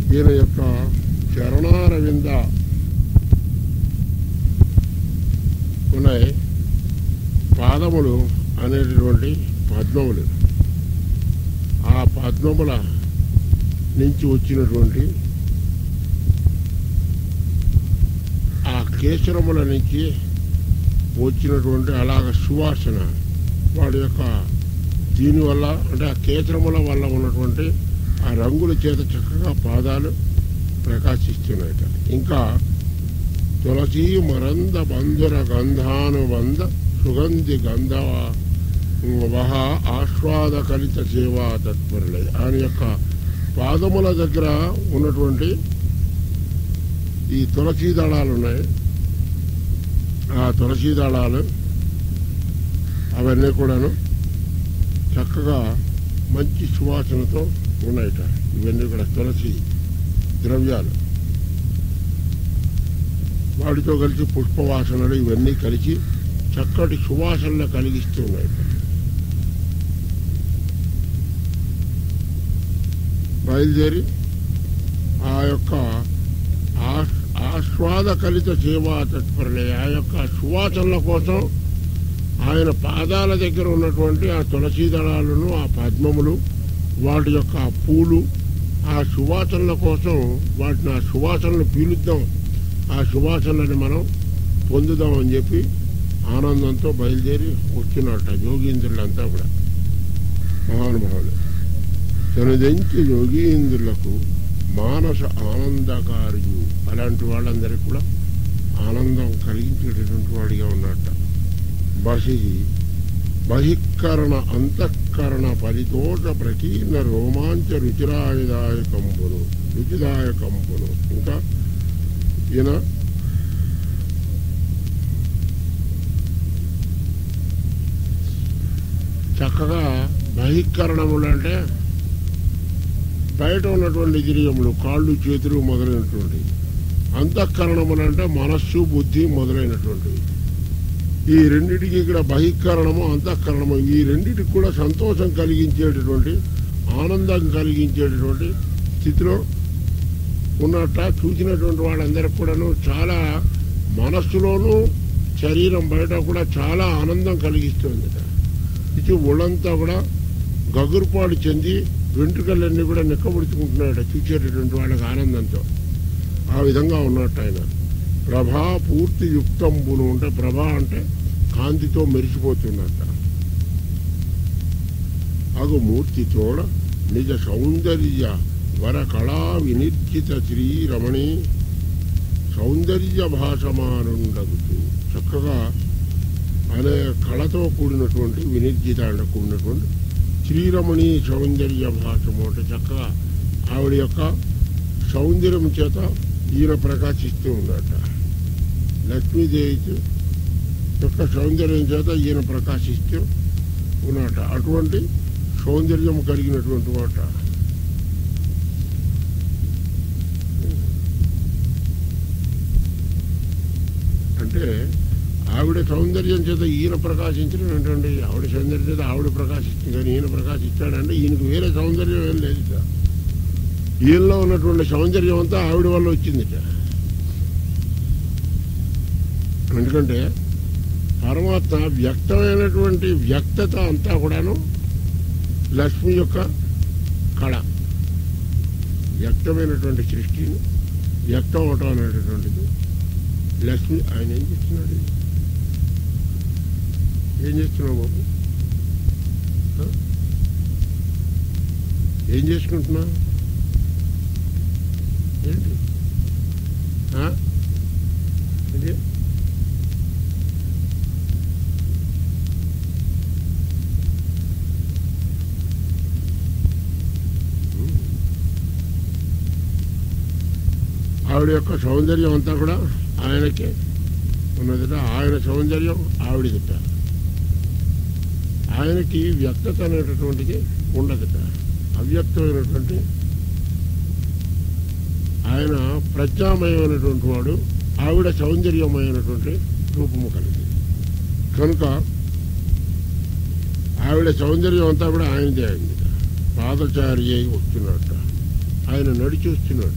ఈయన యొక్క చరణారవింద ఉన్నాయి పాదములు అనేటటువంటి పద్మములు ఆ పద్మముల నుంచి వచ్చినటువంటి ఆ కేసరముల నుంచి వచ్చినటువంటి అలాగ సువాసన వాడి యొక్క దీనివల్ల అంటే ఆ కేసరముల వల్ల ఉన్నటువంటి ఆ రంగుల చేత చక్కగా పాదాలు ప్రకాశిస్తున్నాయట ఇంకా తులసీ మరంద బంధుర గంధానుబంధ సుగంధి గంధ వహ ఆస్వాద కలిత సేవా తత్పరులై ఆయన యొక్క పాదముల దగ్గర ఉన్నటువంటి ఈ తులసీ దళాలు ఉన్నాయి ఆ తులసీ దళాలు అవన్నీ కూడాను చక్కగా మంచి సువాసనతో ఉన్నాయట ఇవన్నీ కూడా తులసి ద్రవ్యాలు వాటితో కలిసి పుష్పవాసనలు ఇవన్నీ కలిసి చక్కటి సువాసనలు కలిగిస్తూ ఉన్నాయి బయలుదేరి ఆ యొక్క ఆస్- ఆస్వాద కలిత సేవా తత్పరులే ఆ యొక్క సువాసనల కోసం ఆయన పాదాల దగ్గర ఉన్నటువంటి ఆ తులసీ దళాలను ఆ పద్మములు వాటి యొక్క ఆ పూలు ఆ సువాసనల కోసం వాటిని ఆ సువాసనలు పీలుద్దాం ఆ సువాసనని మనం పొందుదాం అని చెప్పి ఆనందంతో బయలుదేరి వచ్చినట్ట యోగీంద్రులంతా కూడా మహానుభావులు తనదెంచి యోగీంద్రులకు మానస ఆనందకారియు అలాంటి వాళ్ళందరికీ కూడా ఆనందం కలిగించేటటువంటి వాడిగా ఉన్నట్ట బసి బహిష్కరణ అంతఃకరణ పరితోష ప్రకీర్ణ రోమాంచ రుచిరాయదాయకంబును రుచిదాయకంబును ఇంకా ఈయన చక్కగా బహిష్కరణములు అంటే బయట ఉన్నటువంటి ఇంద్రియములు కాళ్ళు చేతులు మొదలైనటువంటి అంతఃకరణములు అంటే మనస్సు బుద్ధి మొదలైనటువంటివి ఈ రెండిటికి ఇక్కడ బహిష్కరణము అంతఃకరణము ఈ రెండిటికి కూడా సంతోషం కలిగించేటటువంటి ఆనందం కలిగించేటటువంటి స్థితిలో ఉన్నట్ట చూసినటువంటి వాళ్ళందరికీ కూడాను చాలా మనస్సులోనూ శరీరం బయట కూడా చాలా ఆనందం కలిగిస్తుంది ఇది ఒళ్ళంతా కూడా గగురుపాటు చెంది వెంట్రుకలన్నీ కూడా నిక్కబుడుచుకుంటున్నాడు చూసేటటువంటి వాళ్ళకి ఆనందంతో ఆ విధంగా ఉన్నట్టు ఆయన ప్రభా పూర్తి యుక్తంబును అంటే ప్రభా అంటే కాంతితో మెరిసిపోతున్నట్ట అగు మూర్తి చూడ నిజ సౌందర్య వర కళా వినిర్జిత శ్రీరమణి సౌందర్య భాషమానుండగుతూ చక్కగా అనే కళతో కూడినటువంటి వినిర్జిత అంటే కూడినటువంటి శ్రీరమణి సౌందర్య భాషము అంటే చక్కగా ఆవిడ యొక్క సౌందర్యం చేత ఈయన ప్రకాశిస్తూ ఉన్నట లక్ష్మీదేవి యొక్క సౌందర్యం చేత ఈయన ప్రకాశిస్తూ ఉన్నట అటువంటి సౌందర్యం కలిగినటువంటి మాట అంటే ఆవిడ సౌందర్యం చేత ఈయన ప్రకాశించడం ఏంటండి ఆవిడ సౌందర్యం చేత ఆవిడ ప్రకాశిస్తుంది కానీ ఈయన ప్రకాశిస్తాడంటే ఈయనకు వేరే సౌందర్యం ఏం లేదు ఇక. ఈయనలో ఉన్నటువంటి సౌందర్యం అంతా ఆవిడ వల్ల వచ్చిందిట ఎందుకంటే పరమాత్మ వ్యక్తమైనటువంటి వ్యక్తత అంతా కూడాను లక్ష్మి యొక్క కళ వ్యక్తమైనటువంటి సృష్టిని వ్యక్తం అవటం అనేటటువంటిది లక్ష్మి ఆయన ఏం చేస్తున్నాడు ఏం చేస్తున్నావు బాబు ఆ? ఏం చేసుకుంటున్నా ఏంటి ఆ? ఇది ఆవిడ యొక్క సౌందర్యం అంతా కూడా ఆయనకే ఉన్నదిట ఆయన సౌందర్యం ఆవిడదిట ఆయనకి వ్యక్తత అనేటటువంటిది ఉండదుట అవ్యక్తమైనటువంటి ఆయన ప్రజ్ఞామయమైనటువంటి వాడు ఆవిడ సౌందర్యమైనటువంటి రూపము కలిగి కనుక ఆవిడ సౌందర్యం అంతా కూడా ఆయనదే అయింది పాదచారి అయి వస్తున్నట్ట ఆయన నడిచి వస్తున్నాడు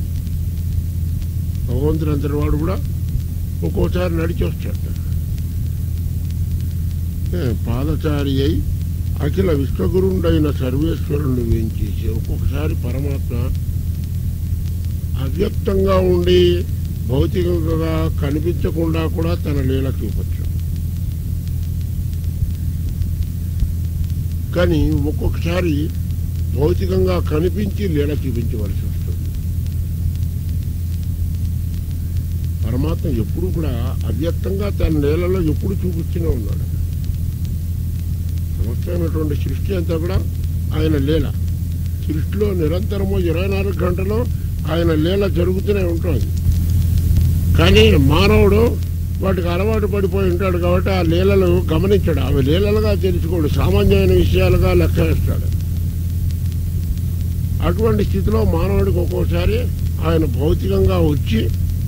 భగవంతుడు అంతటి వాడు కూడా ఒక్కోసారి నడిచి వస్తాడు ఏ, పాదచారి అయి అఖిల విశ్వగురుండైన సర్వేశ్వరుని వేయించేసి ఒక్కొక్కసారి పరమాత్మ అవ్యక్తంగా ఉండి భౌతికంగా కనిపించకుండా కూడా తన లీల చూపచ్చు కానీ ఒక్కొక్కసారి భౌతికంగా కనిపించి లీల చూపించవలసి వస్తుంది పరమాత్మ ఎప్పుడు కూడా అవ్యక్తంగా తన లీలలో ఎప్పుడు చూపిస్తూనే ఉన్నాడు సమస్తమైనటువంటి సృష్టి అంతా కూడా ఆయన లీల సృష్టిలో నిరంతరము ఇరవై నాలుగు గంటలు ఆయన లీల జరుగుతూనే ఉంటుంది కానీ మానవుడు వాటికి అలవాటు పడిపోయి ఉంటాడు కాబట్టి ఆ లీలలు గమనించాడు అవి లీలలుగా తెలుసుకోడు సామాన్యమైన విషయాలుగా లెక్క వేస్తాడు అటువంటి స్థితిలో మానవుడికి ఒక్కోసారి ఆయన భౌతికంగా వచ్చి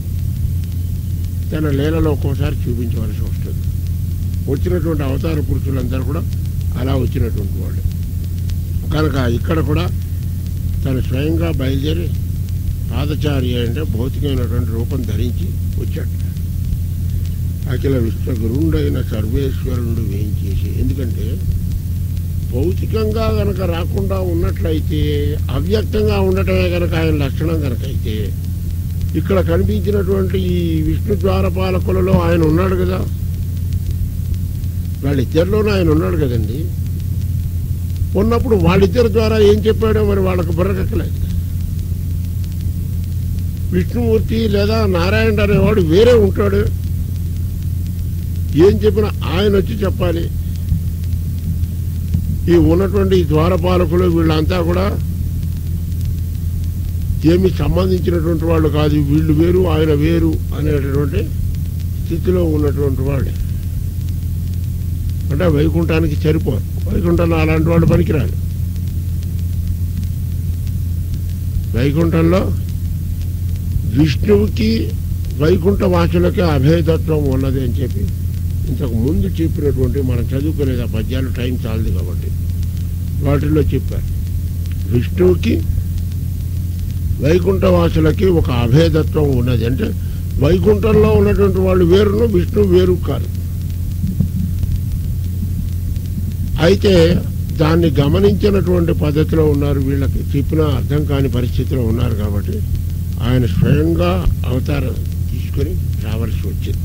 తన లీలలో ఒక్కోసారి చూపించవలసి వస్తుంది వచ్చినటువంటి అవతార పురుషులందరూ కూడా అలా వచ్చినటువంటి వాళ్ళు కనుక ఇక్కడ కూడా తను స్వయంగా బయలుదేరి పాదచారి అంటే భౌతికమైనటువంటి రూపం ధరించి వచ్చాడు అఖిల విశ్వగురుండైన సర్వేశ్వరుడు వేయించేసి ఎందుకంటే భౌతికంగా గనక రాకుండా ఉన్నట్లయితే అవ్యక్తంగా ఉండటమే కనుక ఆయన లక్షణం కనుక అయితే ఇక్కడ కనిపించినటువంటి ఈ విష్ణు ద్వారపాలకులలో ఆయన ఉన్నాడు కదా వాళ్ళిద్దరిలోనూ ఆయన ఉన్నాడు కదండి ఉన్నప్పుడు వాళ్ళిద్దరి ద్వారా ఏం చెప్పాడో మరి వాళ్ళకు బుర్రకెక్కలేదు విష్ణుమూర్తి లేదా నారాయణ అనేవాడు వేరే ఉంటాడు ఏం చెప్పినా ఆయన వచ్చి చెప్పాలి ఈ ఉన్నటువంటి ఈ ద్వారపాలకులు వీళ్ళంతా కూడా ఏమి సంబంధించినటువంటి వాళ్ళు కాదు వీళ్ళు వేరు ఆయన వేరు అనేటటువంటి స్థితిలో ఉన్నటువంటి వాళ్ళు అంటే వైకుంఠానికి సరిపోరు వైకుంఠంలో అలాంటి వాళ్ళు పనికిరారు వైకుంఠంలో విష్ణువుకి వైకుంఠ వాసులకి అభేదత్వం ఉన్నది అని చెప్పి ఇంతకు ముందు చెప్పినటువంటి మనం చదువుకోలేదు ఆ పద్యాలు టైం చాలదు కాబట్టి వాటిల్లో చెప్పారు విష్ణువుకి వైకుంఠ వాసులకి ఒక అభేదత్వం ఉన్నది అంటే వైకుంఠంలో ఉన్నటువంటి వాళ్ళు వేరును విష్ణువు వేరు కాదు అయితే దాన్ని గమనించినటువంటి పద్ధతిలో ఉన్నారు వీళ్ళకి చెప్పిన అర్థం కాని పరిస్థితిలో ఉన్నారు కాబట్టి ఆయన స్వయంగా అవతారం తీసుకొని రావాల్సి వచ్చింది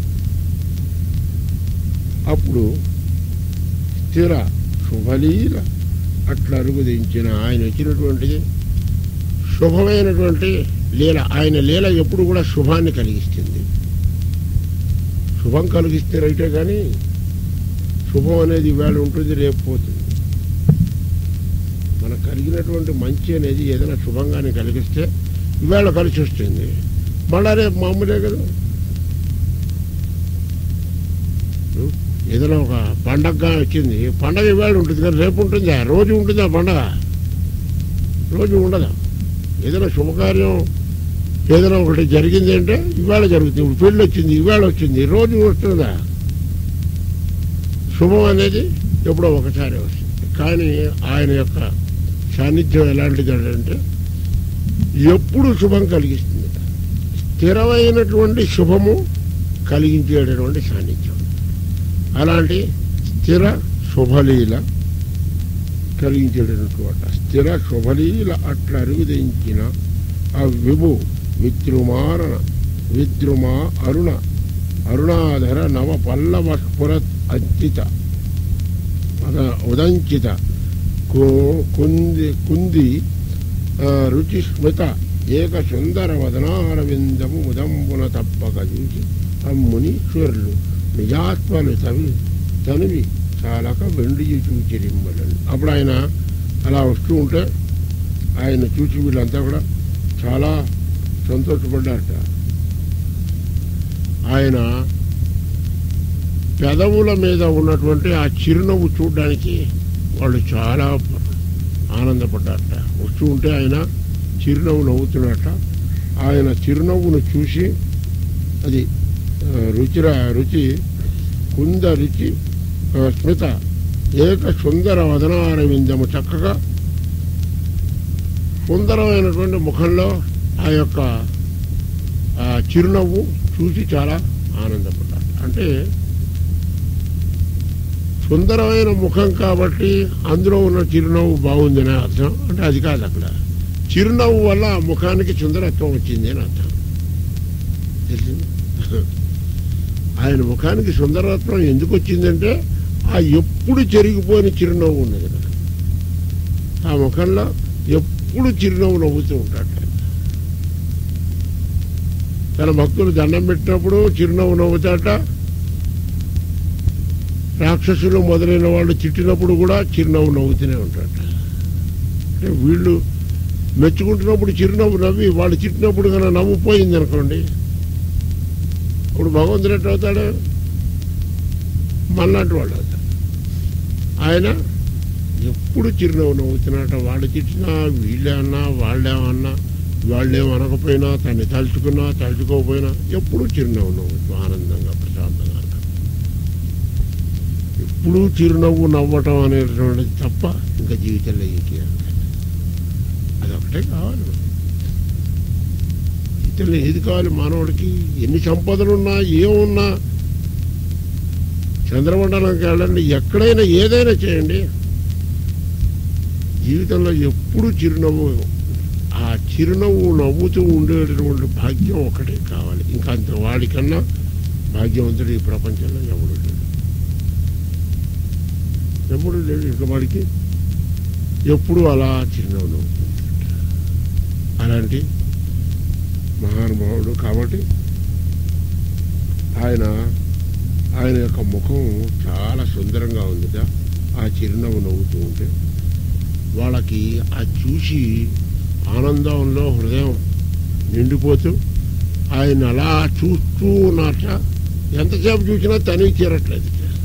అప్పుడు స్థిర శుభలీల అట్లా అరుగుదించిన ఆయన వచ్చినటువంటిది శుభమైనటువంటి లీల ఆయన లీల ఎప్పుడు కూడా శుభాన్ని కలిగిస్తుంది శుభం కలిగిస్తే రైటే కానీ శుభం అనేది ఇవాళ ఉంటుంది రేపు పోతుంది మనకు కలిగినటువంటి మంచి అనేది ఏదైనా శుభంగానే కలిగిస్తే ఇవాళ కలిసి వస్తుంది మళ్ళా రేపు మామూలే కదా ఏదైనా ఒక పండగగా వచ్చింది పండగ ఇవాళ ఉంటుంది కానీ రేపు ఉంటుందా రోజు ఉంటుందా పండగ రోజు ఉండదా ఏదైనా శుభకార్యం ఏదైనా ఒకటి జరిగింది అంటే ఇవాళ జరుగుతుంది ఇప్పుడు పెళ్ళి వచ్చింది ఇవాళ వచ్చింది రోజు వస్తుందా శుభం అనేది ఎప్పుడో ఒకసారి వస్తుంది కానీ ఆయన యొక్క సాన్నిధ్యం ఎలాంటిది అంటే ఎప్పుడు శుభం కలిగిస్తుంది స్థిరమైనటువంటి శుభము కలిగించేటటువంటి సాన్నిధ్యం అలాంటి స్థిర శుభలీల కలిగించేటటువంటి స్థిర శుభలీల అట్లా అరుగుదించిన ఆ విభు విద్రుమారణ విద్రుమా అరుణ అరుణాధర నవ పల్లవ స్ఫుర అంచిత అద- ఉదంచిత కు- కుంది కుంది ఆ, రుచి స్మిత ఏక సుందర వదనారవిందము ముదంబున తప్పక చూసి అమ్మునీశ్వరులు నిజాత్మలు తవి తనివి చాలక వెండి చూచి రిమ్మలని అప్పుడు ఆయన అలా వస్తూ ఉంటే ఆయన చూసి వీళ్ళంతా కూడా చాలా సంతోషపడ్డారట ఆయన పెదవుల మీద ఉన్నటువంటి ఆ చిరునవ్వు చూడడానికి వాళ్ళు చాలా ఆనందపడ్డారట వస్తూ ఉంటే ఆయన చిరునవ్వు నవ్వుతున్నట్ట ఆయన చిరునవ్వును చూసి అది ఆ, రుచిర రుచి కుంద రుచి ఆ, స్మిత ఏక సుందర వదనారవిందము చక్కగా సుందరమైనటువంటి ముఖంలో ఆ యొక్క ఆ చిరునవ్వు చూసి చాలా ఆనందపడ్డాడు అంటే సుందరమైన ముఖం కాబట్టి అందులో ఉన్న చిరునవ్వు బాగుందనే అర్థం అంటే అది కాదు అక్కడ చిరునవ్వు వల్ల ఆ ముఖానికి సుందరత్వం వచ్చింది అని అర్థం తెలిసింది ఆయన ముఖానికి సుందరత్వం ఎందుకు వచ్చిందంటే ఆ ఎప్పుడు చెరిగిపోయిన చిరునవ్వు ఉన్నది అక్కడ. ఆ ముఖంలో ఎప్పుడు చిరునవ్వు నవ్వుతూ ఉంటాడు ఆయన. తన భక్తులు దండం పెట్టినప్పుడు చిరునవ్వు నవ్వుతాట రాక్షసులు మొదలైన వాళ్ళు చిట్టినప్పుడు కూడా చిరునవ్వు నవ్వుతూనే ఉంటాడు అంటే వీళ్ళు మెచ్చుకుంటున్నప్పుడు చిరునవ్వు నవ్వి వాళ్ళు చిట్టినప్పుడు కన్నా నవ్వు పోయింది అనుకోండి అప్పుడు భగవంతుడు ఎట్టు అవుతాడు మనలాంటి వాళ్ళు అవుతాడు ఆయన ఎప్పుడు చిరునవ్వు నవ్వుతున్నట్ట వాళ్ళు తిట్టినా వీళ్ళే అన్నా వాళ్ళేమన్నా వాళ్ళేం అనకపోయినా తన్ని తలుచుకున్నా తలుచుకోకపోయినా ఎప్పుడు చిరునవ్వు నవ్వుతూ ఆనందంగా ప్రశాంతంగా ఉంటాడు. ఎప్పుడూ చిరునవ్వు నవ్వటం అనేటువంటిది తప్ప ఇంకా జీవితంలో ఇంకేం లేదు. అదొకటే కావాలి జీవితంలో ఏది కావాలి మానవుడికి ఎన్ని సంపదలున్నా ఏమున్నా చంద్రమండలంకి వెళ్ళండి ఎక్కడైనా ఏదైనా చేయండి జీవితంలో ఎప్పుడు చిరునవ్వు ఆ చిరునవ్వు నవ్వుతూ ఉండేటటువంటి భాగ్యం ఒకటే కావాలి ఇంకా అంత వాడికన్నా భాగ్యవంతుడు ఈ ప్రపంచంలో ఎవడు లేడు ఎప్పుడు లేడు ఇంకా వాడికి ఎప్పుడు అలా చిరునవ్వు నవ్వుతూ ఉంటాడు. అలాంటి మహానుభావుడు కాబట్టి ఆయన ఆయన యొక్క ముఖం చాలా సుందరంగా ఉందిట ఆ చిరునవ్వు నవ్వుతూ ఉంటే వాళ్ళకి ఆ చూసి ఆనందంలో హృదయం నిండిపోతూ ఆయన అలా చూస్తూ ఉన్నట్ట ఎంతసేపు చూసినా తనివి తీరట్లేదు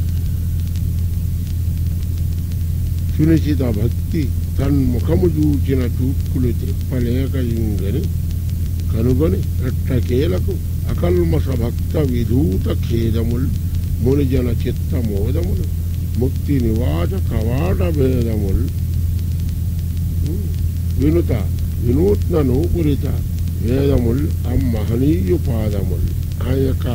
సునిశ్చిత భక్తి తన్ముఖము చూచిన చూపులు తిప్పలేక ఇంగని కనుగొని ఎట్టకేలకు అకల్మస భక్త విధూత ఖేదముల్ మునిజన చిత్త మోదములు ముక్తి నివాస కవాట భేదముల్ వినుత వినూత్న నూపురిత వేదముల్ అమ్మహనీయు పాదముల్ ఆ యొక్క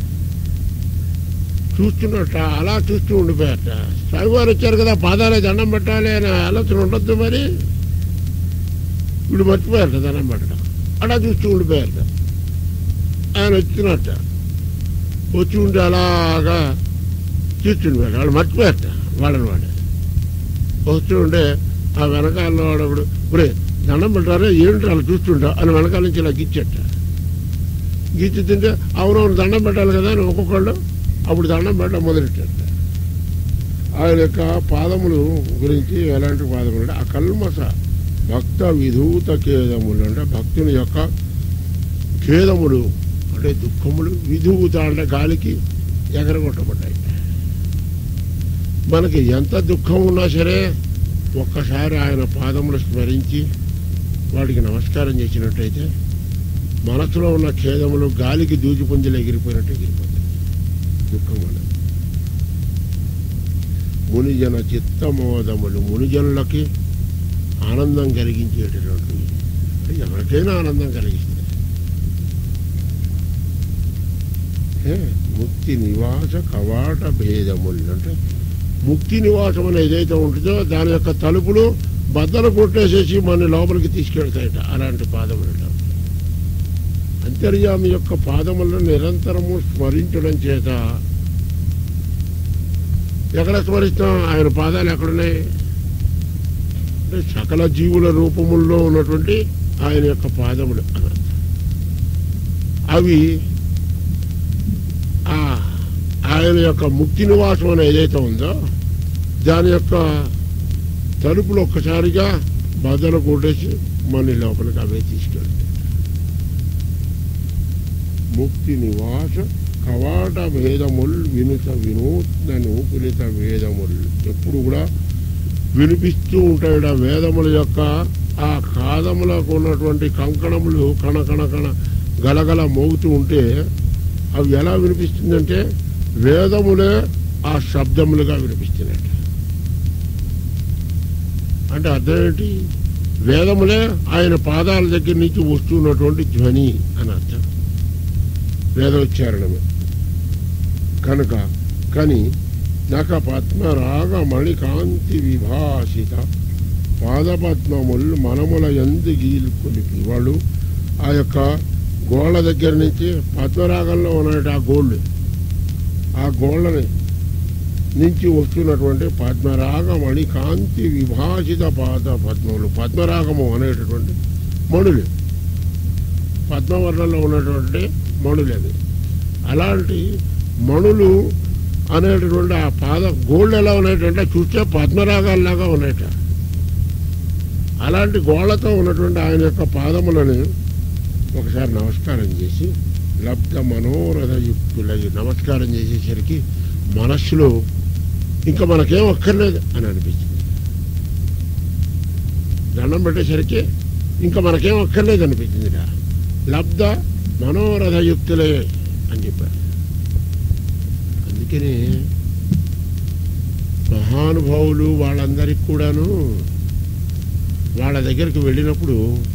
చూస్తున్నట్ట అలా చూస్తూ ఉండిపోయాట స్వామివారు వచ్చారు కదా పాదాలే దండం పెట్టాలి అనే ఆలోచన ఉండొద్దు మరి వీడు మర్చిపోయారట దండం పెట్టడం అలా చూస్తూ ఉండిపోయారట ఆయన వచ్చినట్ట వచ్చి ఉండి అలాగా చూస్తుండిపోయాడు వాళ్ళు మర్చిపోయారట వాళ్ళని వాడే వస్తూ ఉంటే ఆ వెనకాలలో వాడప్పుడు ఒరే దండం పెట్టారే ఏంటి అలా చూస్తుంటా అని వెనకాల నుంచి ఇలా గిచ్చట గిచ్చి తింటే అవునవును దండం పెట్టాలి కదా అని ఒక్కొక్కళ్ళు అప్పుడు దండం పెట్టడం మొదలెట్టారు ఆయన యొక్క పాదములు గురించి ఎలాంటి పాదములు అంటే అకల్మస భక్త విధూత ఖేదములు అంటే భక్తుని యొక్క ఖేదములు అంటే దుఃఖములు విధూత అంటే గాలికి ఎగరగొట్టబడ్డాయి మనకి ఎంత దుఃఖం ఉన్నా సరే ఒక్కసారి ఆయన పాదములు స్మరించి వాటికి నమస్కారం చేసినట్టయితే మనసులో ఉన్న ఖేదములు గాలికి దూచి పుంజలు ఎగిరిపోయినట్టు ఎగిరిపోతాయి దుఃఖం వల్ల మునిజన చిత్తమోదములు మునిజనులకి ఆనందం కలిగించేటటువంటివి అంటే ఎవరికైనా ఆనందం కలిగిస్తుంది ఏ, ముక్తి నివాస కవాట భేదములు అంటే ముక్తి నివాసం అని ఏదైతే ఉంటుందో దాని యొక్క తలుపులు బద్దలు కొట్టేసేసి మన లోపలికి తీసుకెళ్తాయట అలాంటి పాదములు అంతర్యామి యొక్క పాదములను నిరంతరము స్మరించడం చేత ఎక్కడ స్మరిస్తాం ఆయన పాదాలు ఎక్కడున్నాయి అంటే సకల జీవుల రూపముల్లో ఉన్నటువంటి ఆయన యొక్క పాదములు అన్నమాట. అవి ఆ ఆయన యొక్క ముక్తి నివాసం అని ఏదైతే ఉందో దాని యొక్క తలుపులు ఒక్కసారిగా బద్దలు కొట్టేసి మన లోపలికి అవే తీసుకెళ్తాయి ముక్తి నివాస కవాట భేదముల్ వినుత వినూత్న నూపులిత వేదముల్ ఎప్పుడు కూడా వినిపిస్తూ ఉంటాయి ఆ వేదముల యొక్క ఆ కాదములకు ఉన్నటువంటి కంకణములు కణ కణ కణ గలగల మోగుతూ ఉంటే అవి ఎలా వినిపిస్తుందంటే వేదములే ఆ శబ్దములుగా వినిపిస్తున్నాయి అంటే అర్థం ఏంటి వేదములే ఆయన పాదాల దగ్గర నుంచి వస్తున్నటువంటి ధ్వని అని అర్థం వేదోచ్చారణమే కనుక కానీ నక పద్మరాగ మణికాంతి విభాషిత పాదపద్మములు మనముల ఎందు గీలు కొలిపి వాళ్ళు ఆ యొక్క గోళ్ళ దగ్గర నుంచి పద్మరాగంలో ఉన్నట్టు ఆ గోళ్ళు ఆ గోళ్ళని నుంచి వస్తున్నటువంటి పద్మరాగ మణికాంతి విభాషిత పాద పద్మములు పద్మరాగము అనేటటువంటి మణులు పద్మవర్ణంలో ఉన్నటువంటి మణులు అవి అలాంటి మణులు అనేటటువంటి ఆ పాద గోళ్ళు ఎలా ఉన్నాయంటే చూస్తే పద్మరాగాల్లాగా ఉన్నాయట అలాంటి గోళ్లతో ఉన్నటువంటి ఆయన యొక్క పాదములను ఒకసారి నమస్కారం చేసి లబ్ధ మనోరథ యుక్తులై నమస్కారం చేసేసరికి మనస్సులో ఇంకా మనకేం అక్కర్లేదు అని అనిపించింది దండం పెట్టేసరికి ఇంకా మనకేం అక్కర్లేదు అనిపించింది లబ్ధ మనోరథ యుక్తులే అని చెప్పారు అందుకని మహానుభావులు వాళ్ళందరికీ కూడాను వాళ్ళ దగ్గరికి వెళ్ళినప్పుడు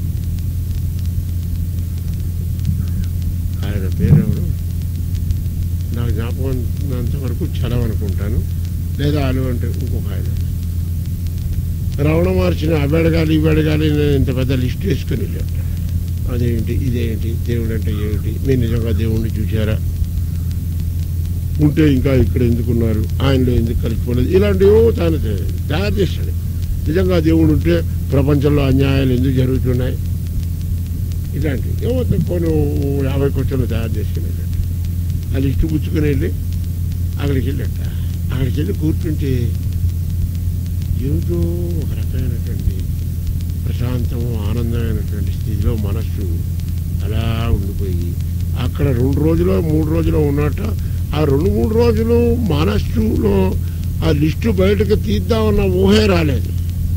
ఆయన పేరెవరు నాకు జ్ఞాపకం ఉన్నంత వరకు చదవనుకుంటాను లేదా అలు అంటే ఇంకొక ఆయన రవణ మహర్షిని అవి అడగాలి ఇవి అడగాలి నేను ఇంత పెద్ద లిస్ట్ వేసుకుని వెళ్ళాను అదేంటి ఇదేంటి దేవుడు అంటే ఏమిటి మీరు నిజంగా దేవుణ్ణి చూశారా ఉంటే ఇంకా ఇక్కడ ఎందుకున్నారు ఆయనలో ఎందుకు కలిసిపోలేదు ఇలాంటివో తాను తయారు చేశాడు నిజంగా దేవుడు ఉంటే ప్రపంచంలో అన్యాయాలు ఎందుకు జరుగుతున్నాయి ఇలాంటి ఏమో కొన్ని యాభై క్వశ్చన్లు తయారు చేసుకుని వెళ్ళాడు ఆ లిస్టు పుచ్చుకుని వెళ్ళి అక్కడికి వెళ్ళట అక్కడికి వెళ్ళి కూర్చుంటే ఏమిటో ఒక రకమైనటువంటి ప్రశాంతం ఆనందమైనటువంటి స్థితిలో మనస్సు అలా ఉండిపోయి అక్కడ రెండు రోజులు మూడు రోజులు ఉన్నట్ట ఆ రెండు మూడు రోజులు మనస్సులో ఆ లిస్టు బయటకు తీద్దామన్న ఊహే రాలేదు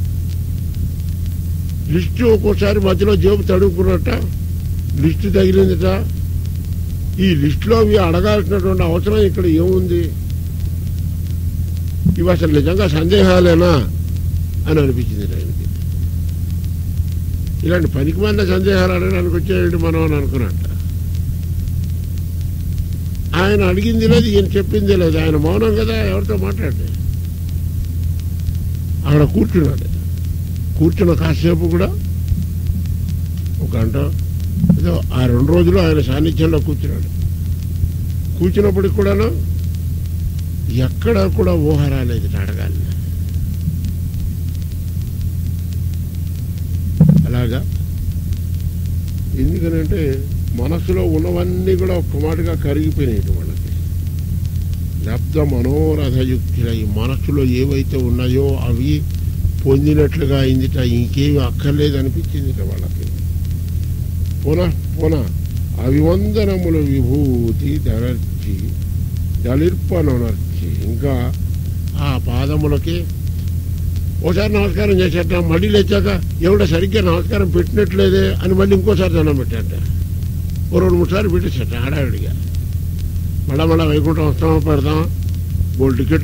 లిస్టు ఒక్కోసారి మధ్యలో జేబు తడుపుకున్నట్ట లిస్టు తగిలిందిట ఈ లిస్టులో ఇవి అడగాల్సినటువంటి అవసరం ఇక్కడ ఏముంది ఇవి అసలు నిజంగా సందేహాలేనా అని అనిపించింది ఆయనకి ఇలాంటి పనికి మంద సందేహాలు అడగడానికి వచ్చేయండి మనం అని అనుకున్నట్ట ఆయన అడిగింది లేదు ఈయన చెప్పింది లేదు ఆయన మౌనం కదా ఎవరితో మాట్లాడే అక్కడ కూర్చున్నాడు కూర్చున్న కాసేపు కూడా ఒక గంట ఏదో ఆ రెండు రోజులు ఆయన సాన్నిధ్యంలో కూర్చున్నాడు కూర్చున్నప్పటికి కూడాను ఎక్కడ కూడా ఊహ రాలేదు ఇట్లా అడగాలి అలాగా ఎందుకనంటే మనసులో ఉన్నవన్నీ కూడా ఒక్క మాటగా కరిగిపోయినాయి వాళ్ళకి లబ్ధ మనోరథయుక్తుల ఈ మనస్సులో ఏవైతే ఉన్నాయో అవి పొందినట్లుగా అయిందిట ఇంకేమి అక్కర్లేదు అనిపించిందిట వాళ్ళకి పునః పునః అవివందనముల విభూతి ధనర్చి దళిర్పనర్చి ఇంకా ఆ పాదములకి ఓసారి నమస్కారం చేసేట మళ్ళీ లేచాక ఎవడ సరిగ్గా నమస్కారం పెట్టినట్లేదే అని మళ్ళీ ఇంకోసారి దండం పెట్టాట ఓ రెండు మూడు సార్లు పెట్టేసేట హడావిడిగా మళ్ళా మళ్ళా వైకుంఠం వస్తామా పెడతామా గోల్డ్ టికెట్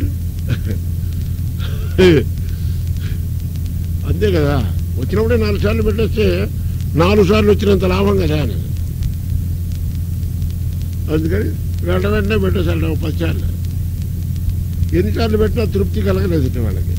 అంతే కదా వచ్చినప్పుడే నాలుగు సార్లు పెట్టేస్తే నాలుగు సార్లు వచ్చినంత లాభం కదా అని అందుకని వెంట వెంటనే పెట్టేసాడు ఒక పది సార్లు ఎన్నిసార్లు పెట్టినా తృప్తి కలగలేదు ఇటు వాళ్ళకి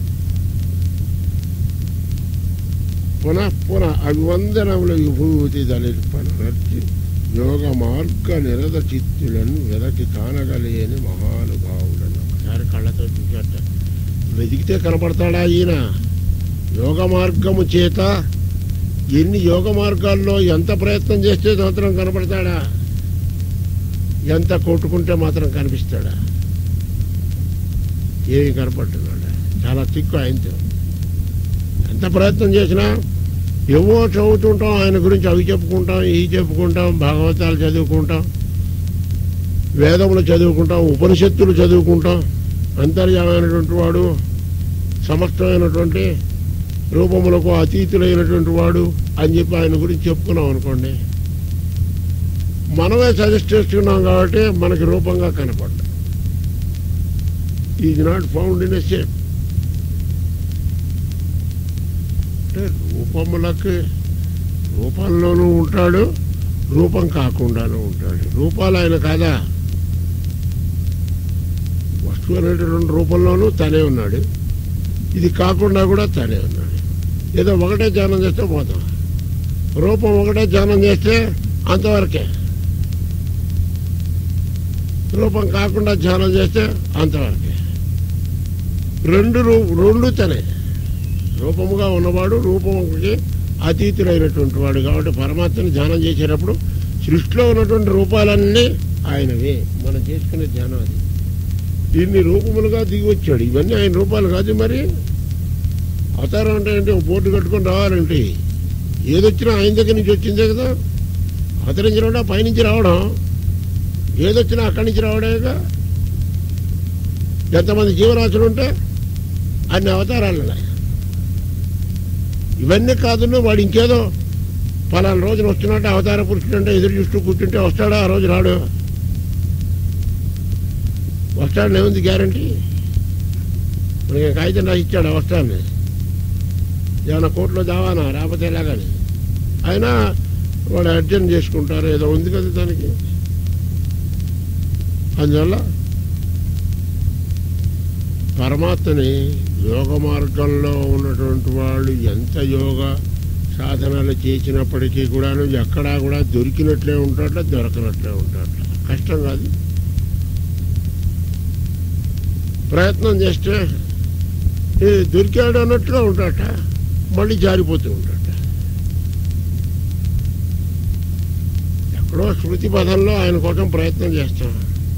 పునః పునః అభివందనముల విభూతి దళిర్పణ నర్చి యోగ మార్గ నిరద చిత్తులను వెదకి కానగలేని మహానుభావులను ఒకసారి కళ్ళతో చూసేట వెతికితే కనపడతాడా ఈయన యోగ మార్గము చేత ఎన్ని యోగ మార్గాల్లో ఎంత ప్రయత్నం చేస్తే మాత్రం కనపడతాడా ఎంత కొట్టుకుంటే మాత్రం కనిపిస్తాడా ఏమి కనపడుతున్నాడా చాలా తిక్కు ఆయనతో ఎంత ప్రయత్నం చేసినా ఏవో చదువుతుంటాం ఆయన గురించి అవి చెప్పుకుంటాం ఇవి చెప్పుకుంటాం భాగవతాలు చదువుకుంటాం వేదములు చదువుకుంటాం ఉపనిషత్తులు చదువుకుంటాం అంతర్యామైనటువంటి వాడు సమస్తమైనటువంటి రూపములకు అతీతులైనటువంటి వాడు అని చెప్పి ఆయన గురించి చెప్పుకున్నాం అనుకోండి మనమే సజెస్ట్ చేసుకున్నాం కాబట్టి మనకి రూపంగా కనపడ్డా is not found in a shape అంటే రూపములకి రూపంలోనూ ఉంటాడు రూపం కాకుండానూ ఉంటాడు రూపాలు ఆయన కాదా వస్తువు అనేటువంటి రూపంలోనూ తనే ఉన్నాడు ఇది కాకుండా కూడా తనే ఉన్నాడు ఏదో ఒకటే ధ్యానం చేస్తే పోతాం రూపం ఒకటే ధ్యానం చేస్తే అంతవరకే రూపం కాకుండా ధ్యానం చేస్తే అంతవరకే రెండు రూ రెండు తనే రూపముగా ఉన్నవాడు రూపముకి అతీతులైనటువంటి వాడు కాబట్టి పరమాత్మని ధ్యానం చేసేటప్పుడు సృష్టిలో ఉన్నటువంటి రూపాలన్నీ ఆయనవే మనం చేసుకునే ధ్యానం అది ఇన్ని రూపములుగా దిగి వచ్చాడు ఇవన్నీ ఆయన రూపాలు కాదు మరి అవతారం అంటే ఏంటి ఒక బోర్డు కట్టుకొని రావాలంటే ఏదొచ్చినా ఆయన దగ్గర నుంచి వచ్చిందే కదా అవతరించడం పైనుంచి రావడం ఏదొచ్చినా అక్కడి నుంచి రావడేగా ఎంతమంది జీవరాశులు ఉంటే అన్ని అవతారాలు ఉన్నాయి. ఇవన్నీ కాదు వాడు ఇంకేదో పలానా రోజున వస్తున్నట్టు అవతార పురుషుడు అంటే ఎదురు చూస్తూ కూర్చుంటే వస్తాడా ఆ రోజు రాడు వస్తాడని ఏముంది గ్యారంటీ మనకి కాగితం రాసి ఇచ్చాడు వస్తాడని ఏమైనా కోర్టులో దావానా రాకపోతే ఎలాగని అయినా వాడు అర్జెంట్ చేసుకుంటారు ఏదో ఉంది కదా దానికి అందువల్ల పరమాత్మని యోగ మార్గంలో ఉన్నటువంటి వాళ్ళు ఎంత యోగ సాధనలు చేసినప్పటికీ కూడాను ఎక్కడా కూడా దొరికినట్లే ఉంటాడట దొరకనట్లే ఉంటాడట కష్టం కాదు ప్రయత్నం చేస్తే ఏ దొరికాడు అన్నట్టుగా ఉంటాడట మళ్ళీ జారిపోతూ ఉంటాడట ఎక్కడో శృతి పదంలో ఆయన కోసం ప్రయత్నం చేస్తాం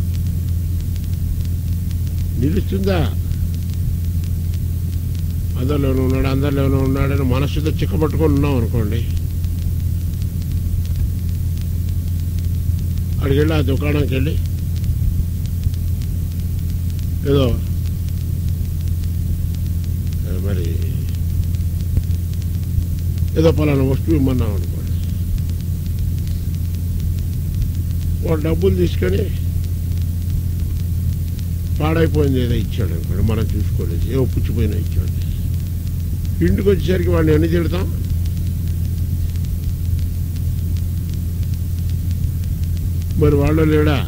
నిలుస్తుందా అందరిలోనూ ఉన్నాడు అందరిలోనూ ఉన్నాడని మనస్సుతో చిక్కబట్టుకొని ఉన్నాం అనుకోండి అక్కడికి వెళ్ళి ఆ దుకాణంకి వెళ్ళి ఏదో ఏ మరి ఏదో పలానా వస్తువు ఇమ్మన్నాం అనుకోండి వాడు డబ్బులు తీసుకొని పాడైపోయింది ఏదో ఇచ్చాడు అనుకోండి మనం చూసుకోలేదు ఏవో పుచ్చిపోయినా ఇచ్చాడు ఇంటికి వచ్చేసరికి వాడిని ఎన్ని తిడతాం మరి వాళ్ళు లేడా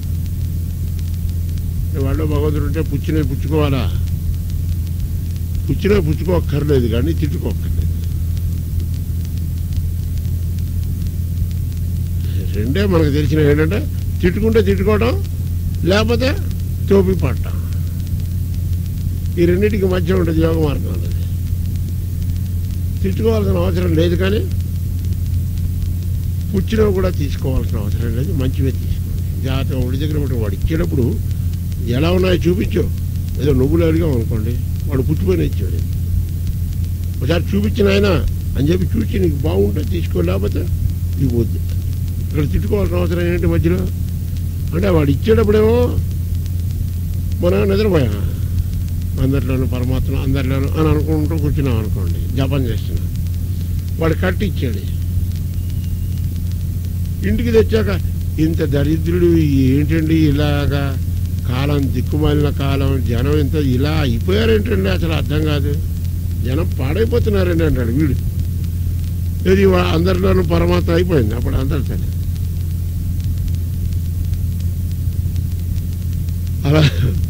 వాళ్ళు భగవంతుడు ఉంటే పుచ్చినవి పుచ్చుకోవాలా పుచ్చినవి పుచ్చుకోక్కర్లేదు కానీ తిట్టుకోక్కర్లేదు రెండే మనకు తెలిసిన ఏంటంటే తిట్టుకుంటే తిట్టుకోవడం లేకపోతే టోపీ పట్టడం ఈ రెండింటికి మధ్య ఉంటుంది యోగ మార్గం అనేది తిట్టుకోవాల్సిన అవసరం లేదు కానీ పుచ్చినవి కూడా తీసుకోవాల్సిన అవసరం లేదు మంచివే తీసుకోవాలి జాగ్రత్తగా ఒడి దగ్గర పెట్టి వాడు ఇచ్చేటప్పుడు ఎలా ఉన్నాయో చూపించు ఏదో నువ్వులు అడిగాం అనుకోండి వాడు పుచ్చిపోయిన ఇచ్చాడు ఒకసారి చూపించిన ఆయన అని చెప్పి చూసి నీకు బాగుంటే తీసుకో లేకపోతే నీకు వద్దు ఇక్కడ తిట్టుకోవాల్సిన అవసరం ఏంటి మధ్యలో అంటే వాడు ఇచ్చేటప్పుడేమో మనం నిద్రపోయా అందరిలోనూ పరమాత్మ అందరిలోనూ అని అనుకుంటూ కూర్చున్నాం అనుకోండి జపం చేస్తున్నాం వాడు కట్టి ఇచ్చాడు ఇంటికి తెచ్చాక ఇంత దరిద్రుడు ఏంటండి ఇలాగా కాలం దిక్కుమాలిన కాలం జనం ఇంత ఇలా అయిపోయారేంటండి అసలు అర్థం కాదు జనం పాడైపోతున్నారండి అంటాడు వీడు ఇది వా- అందరిలోనూ పరమాత్మ అయిపోయింది అప్పుడు అందరు సరే అలా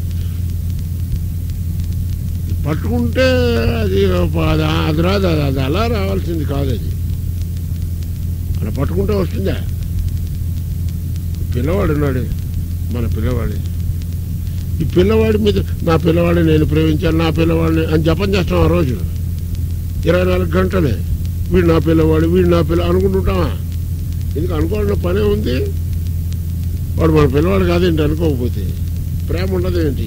పట్టుకుంటే అది అది అది రాదు అది అది అలా రావాల్సింది కాదు అది అలా పట్టుకుంటే వస్తుందా పిల్లవాడు ఉన్నాడు మన పిల్లవాడు ఈ పిల్లవాడి మీద నా పిల్లవాడిని నేను ప్రేమించాను నా పిల్లవాడిని అని జపం చేస్తాం ఆ రోజు ఇరవై నాలుగు గంటలే వీడు నా పిల్లవాడు వీడు నా పిల్ల అనుకుంటుంటామా ఎందుకు అనుకోవాల్సిన పనే ఉంది వాడు మన పిల్లవాడు కాదేంటి అనుకోకపోతే ప్రేమ ఉండదు ఏంటి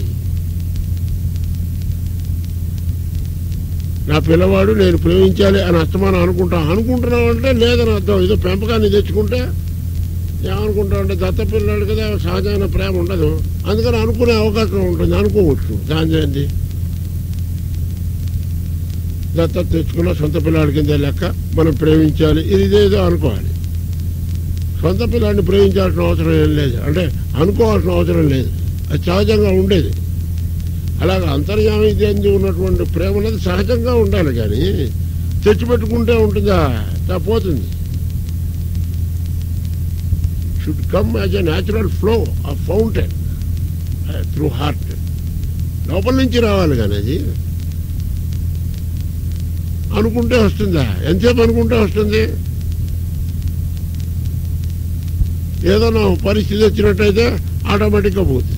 నా పిల్లవాడు నేను ప్రేమించాలి అని అస్తమానం అనుకుంటా అనుకుంటున్నావు అంటే లేదని అర్థం ఏదో పెంపకాన్ని తెచ్చుకుంటే ఏమనుకుంటావు అంటే దత్త పిల్లాడు కదా సహజమైన ప్రేమ ఉండదు అందుకని అనుకునే అవకాశం ఉంటుంది అనుకోవచ్చు దాని ఏంటి దత్తత తెచ్చుకున్న సొంత పిల్లాడి కింద లెక్క మనం ప్రేమించాలి ఇది ఇదేదో అనుకోవాలి సొంత పిల్లాడిని ప్రేమించాల్సిన అవసరం ఏం లేదు అంటే అనుకోవాల్సిన అవసరం లేదు అది సహజంగా ఉండేది అలాగే అంతర్యామి చెంది ఉన్నటువంటి ప్రేమ అనేది సహజంగా ఉండాలి కానీ తెచ్చిపెట్టుకుంటే ఉంటుందా తా పోతుంది should come as a natural flow of fountain through heart లోపల నుంచి రావాలి కానీ అది అనుకుంటే వస్తుందా ఎంతసేపు అనుకుంటే వస్తుంది ఏదైనా పరిస్థితి వచ్చినట్టయితే ఆటోమేటిక్గా పోతుంది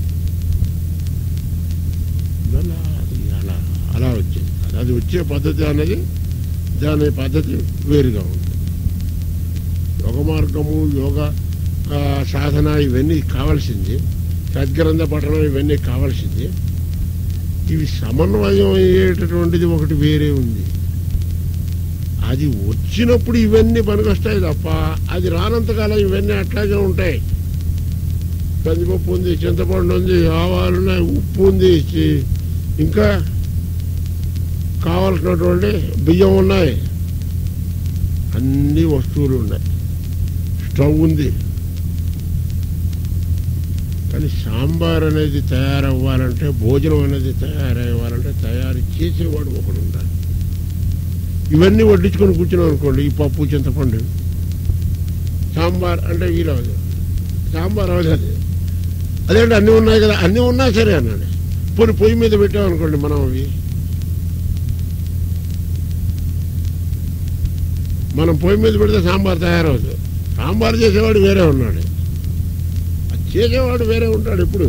అలా అది అలా అలా వచ్చింది అది- అది వచ్చే పద్ధతి అనేది దాని పద్ధతి వేరుగా ఉంది యోగ మార్గము యోగ ఆ, సాధన ఇవన్నీ కావాల్సింది సద్గ్రంథ పఠనం ఇవన్నీ కావాల్సింది ఇవి సమన్వయం అయ్యేటటువంటిది ఒకటి వేరే ఉంది అది వచ్చినప్పుడు ఇవన్నీ పనికొస్తాయి తప్ప అది రానంతకాలం ఇవన్నీ అట్లాగే ఉంటాయి కందిపప్పు ఉంది చింతపండు ఉంది ఆవాలు ఉన్నాయి ఉప్పు ఉంది చి- ఇంకా కావలసినటువంటి బియ్యం ఉన్నాయి అన్ని వస్తువులు ఉన్నాయి స్టవ్ ఉంది కానీ సాంబార్ అనేది తయారవ్వాలంటే భోజనం అనేది తయారవ్వాలంటే తయారు చేసేవాడు ఒకడు ఉండాలి ఇవన్నీ వడ్డించుకొని కూర్చున్నాం అనుకోండి ఈ పప్పు చింతపండు సాంబార్ అంటే వీలవదు సాంబార్ అవ్వదు అదేంటి అన్నీ ఉన్నాయి కదా అన్నీ ఉన్నా సరే అన్నాడు పోనీ పొయ్యి మీద పెట్టామనుకోండి మనం అవి మనం పొయ్యి మీద పెడితే సాంబార్ తయారవుతుంది సాంబార్ చేసేవాడు వేరే ఉన్నాడు అది చేసేవాడు వేరే ఉంటాడు ఇప్పుడు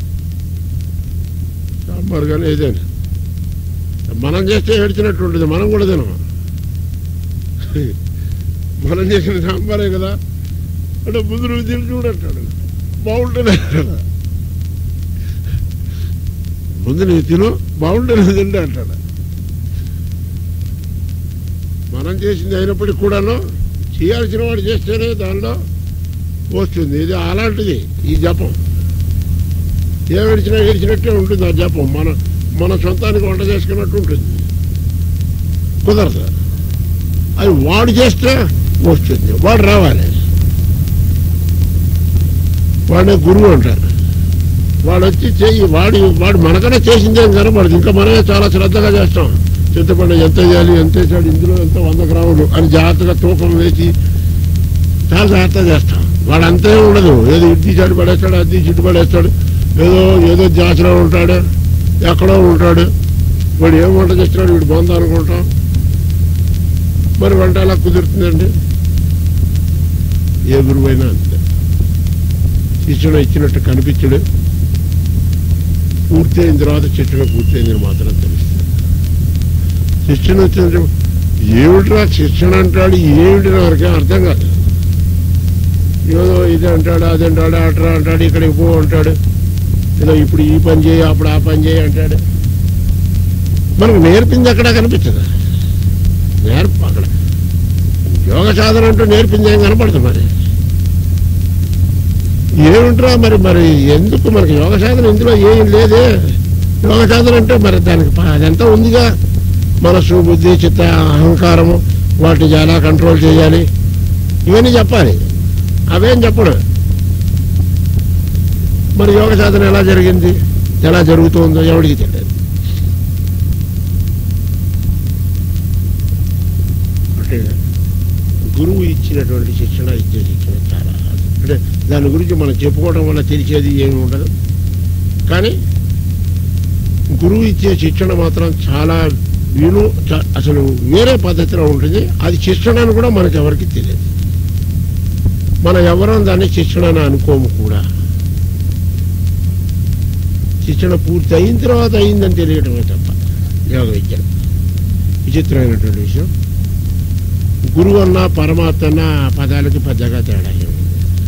సాంబార్ కానీ ఏదైనా మనం చేస్తే ఏడ్చినట్టు ఉంటుంది మనం కూడా తినం మనం చేసిన సాంబారే కదా అంటే ముందు నువ్వు తిని చూడంటాడు బాగుంటేనే ముందు నువ్వు తిను బాగుంటేనే తింటే అంటాడు మనం చేసింది అయినప్పటికీ కూడాను చేయాల్సిన వాడు చేస్తేనే దానిలో వస్తుంది ఇది అలాంటిది ఈ జపం ఏం ఏడిచినా ఏడిచినట్టే ఉంటుంది ఆ జపం మన మన సొంతానికి వంట చేసుకున్నట్టు ఉంటుంది కుదరదు అది వాడు చేస్తే వస్తుంది వాడు రావాలి వాడే గురువు అంటారు వాడు వచ్చి చెయ్యి వాడి వాడు మనకన్నా చేసిందేం కనపడదు ఇంకా మనమే చాలా శ్రద్ధగా చేస్తాం చింతపండు ఎంత వేయాలి ఎంత వేసాడు ఇందులో ఎంత వంద గ్రాములు అని జాగ్రత్తగా తూకం వేసి చాలా జాగ్రత్తగా చేస్తాం వాడు అంతే ఉండదు ఏదో ఇడ్లీ చెడు పడేస్తాడు అద్దీ చిట్టు పడేస్తాడు ఏదో ఏదో జాతర ఉంటాడు ఎక్కడో ఉంటాడు వాడు ఏం వంట చేస్తున్నాడు వీడు బొంద అనుకుంటాం మరి వంట ఎలా కుదురుతుందండి ఏ గురువైనా అంతే శిక్షణ ఇచ్చినట్టు కనిపించడు పూర్తయిన తర్వాత శిక్షణ పూర్తయిందని మాత్రం తెలుస్తుంది శిక్షణ వచ్చిన ఏమిట్రా శిక్షణ అంటాడు ఏమిటి నాకే అర్థం కాదు ఏదో ఇది అంటాడు అది అంటాడు అట్రా అంటాడు ఇక్కడికి పో అంటాడు ఏదో ఇప్పుడు ఈ పని చేయి అప్పుడు ఆ పని చేయి అంటాడు మనకు నేర్పింది ఎక్కడా కనిపించదు నేర్ప అక్కడ యోగ సాధన అంటూ నేర్పింది ఏం కనపడుతుంది మరి ఏమిట్రా మరి మరి ఎందుకు మనకి యోగ సాధన ఇందులో ఏం లేదే యోగ సాధన అంటే మరి దానికి ప- అదంతా ఉందిగా మనసు బుద్ధి చిత్త అహంకారము వాటిని ఎలా కంట్రోల్ చేయాలి ఇవన్నీ చెప్పాలి అవేం చెప్పడు మరి యోగ సాధన ఎలా జరిగింది ఎలా జరుగుతుందో ఎవడికి తెలియదు అంటే గురువు ఇచ్చినటువంటి శిక్షణ ఇచ్చే శిక్షణ చాలా అంటే దాని గురించి మనం చెప్పుకోవడం వల్ల తెలిసేది ఏమి ఉండదు కానీ గురువు ఇచ్చే శిక్షణ మాత్రం చాలా విను చ- అసలు వేరే పద్ధతిలో ఉంటుంది అది శిక్షణ అని కూడా మనకి ఎవరికి తెలియదు మనం ఎవరం దాన్ని శిక్షణ అని అనుకోము కూడా శిక్షణ పూర్తి అయిన తర్వాత అయిందని తెలియటమే తప్ప యోగ విద్య విచిత్రమైనటువంటి విషయం గురువు అన్న పరమాత్మ అన్న ఆ పదాలకి పెద్దగా తేడా ఏమి ఉంది.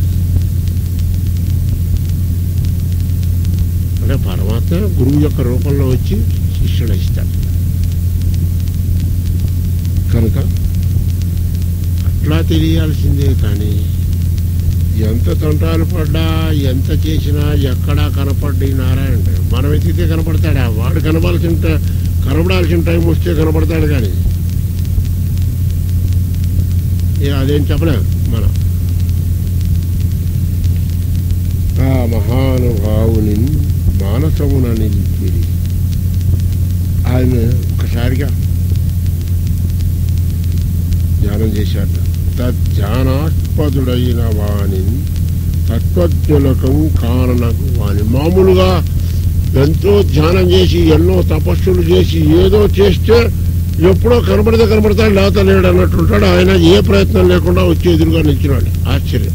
అంటే పరమాత్మ గురువు యొక్క రూపంలో వచ్చి శిక్షణ ఇస్తాడు కనుక అట్లా తెలియాల్సిందే కానీ ఎంత తంటాలు పడ్డా ఎంత చేసినా ఎక్కడా కనపడ్డి నారాయణ మనం ఎతికితే కనపడతాడా వాడు కనపడాల్సిన ట- కనపడాల్సిన టైం వస్తే కనపడతాడు కానీ ఏ అదేం చెప్పలేం మనం ఆ మహానుభావుని మానసమున నిలిపిరి ఆయన ఒకసారిగా ధ్యానం చేశాట తజ్ఞానాస్పదుడైన వాణి తత్వజ్ఞులకం కారణకు వాణి మామూలుగా ఎంతో ధ్యానం చేసి ఎన్నో తపస్సులు చేసి ఏదో చేస్తే ఎప్పుడో కనబడితే కనబడతాడు లేత లేడు అన్నట్టు ఉంటాడు ఆయన ఏ ప్రయత్నం లేకుండా వచ్చి ఎదురుగా నిలిచినాడు ఆశ్చర్యం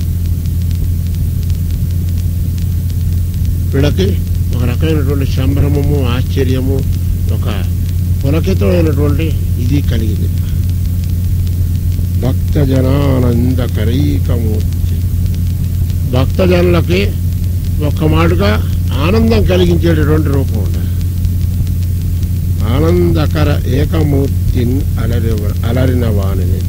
వీళ్ళకి ఒక రకమైనటువంటి సంభ్రమము ఆశ్చర్యము ఒక పులకితమైనటువంటి ఇది కలిగింది భక్తజనానందకరైకమూర్తి భక్తజనులకి ఒక్క మాటగా ఆనందం కలిగించేటటువంటి రూపం ఉండాలి ఆనందకర ఏకమూర్తిని అలరి అలరిన వాణిని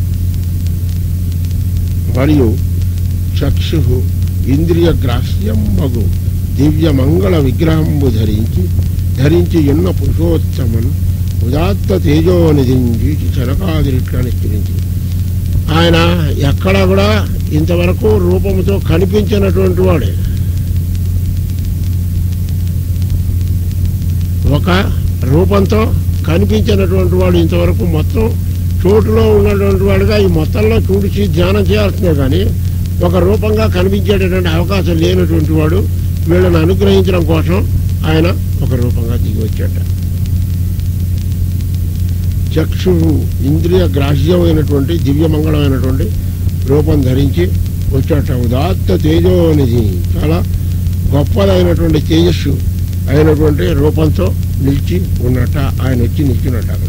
మరియు చక్షు ఇంద్రియ గ్రాహ్యం మగు దివ్య మంగళ విగ్రహంబు ధరించి ధరించి ఎన్న పురుషోత్తమను ఉదాత్త తేజోనిధించి చనకాదిరిట్లా నిశ్చరించి ఆయన ఎక్కడా కూడా ఇంతవరకు రూపంతో కనిపించినటువంటి వాడే ఒక రూపంతో కనిపించినటువంటి వాడు ఇంతవరకు మొత్తం చోటులో ఉన్నటువంటి వాడుగా ఈ మొత్తంలో చూడిచి ధ్యానం చేయాల్సిందే కానీ ఒక రూపంగా కనిపించేటటువంటి అవకాశం లేనటువంటి వాడు వీళ్ళని అనుగ్రహించడం కోసం ఆయన ఒక రూపంగా దిగి వచ్చాట చక్షు ఇంద్రియ గ్రాహ్యమైనటువంటి దివ్యమంగళమైనటువంటి రూపం ధరించి వచ్చాట ఉదాత్త తేజోనిధి చాలా గొప్పదైనటువంటి తేజస్సు అయినటువంటి రూపంతో నిలిచి ఉన్నట్ట ఆయన వచ్చి నిల్చున్నట్ట అక్కడ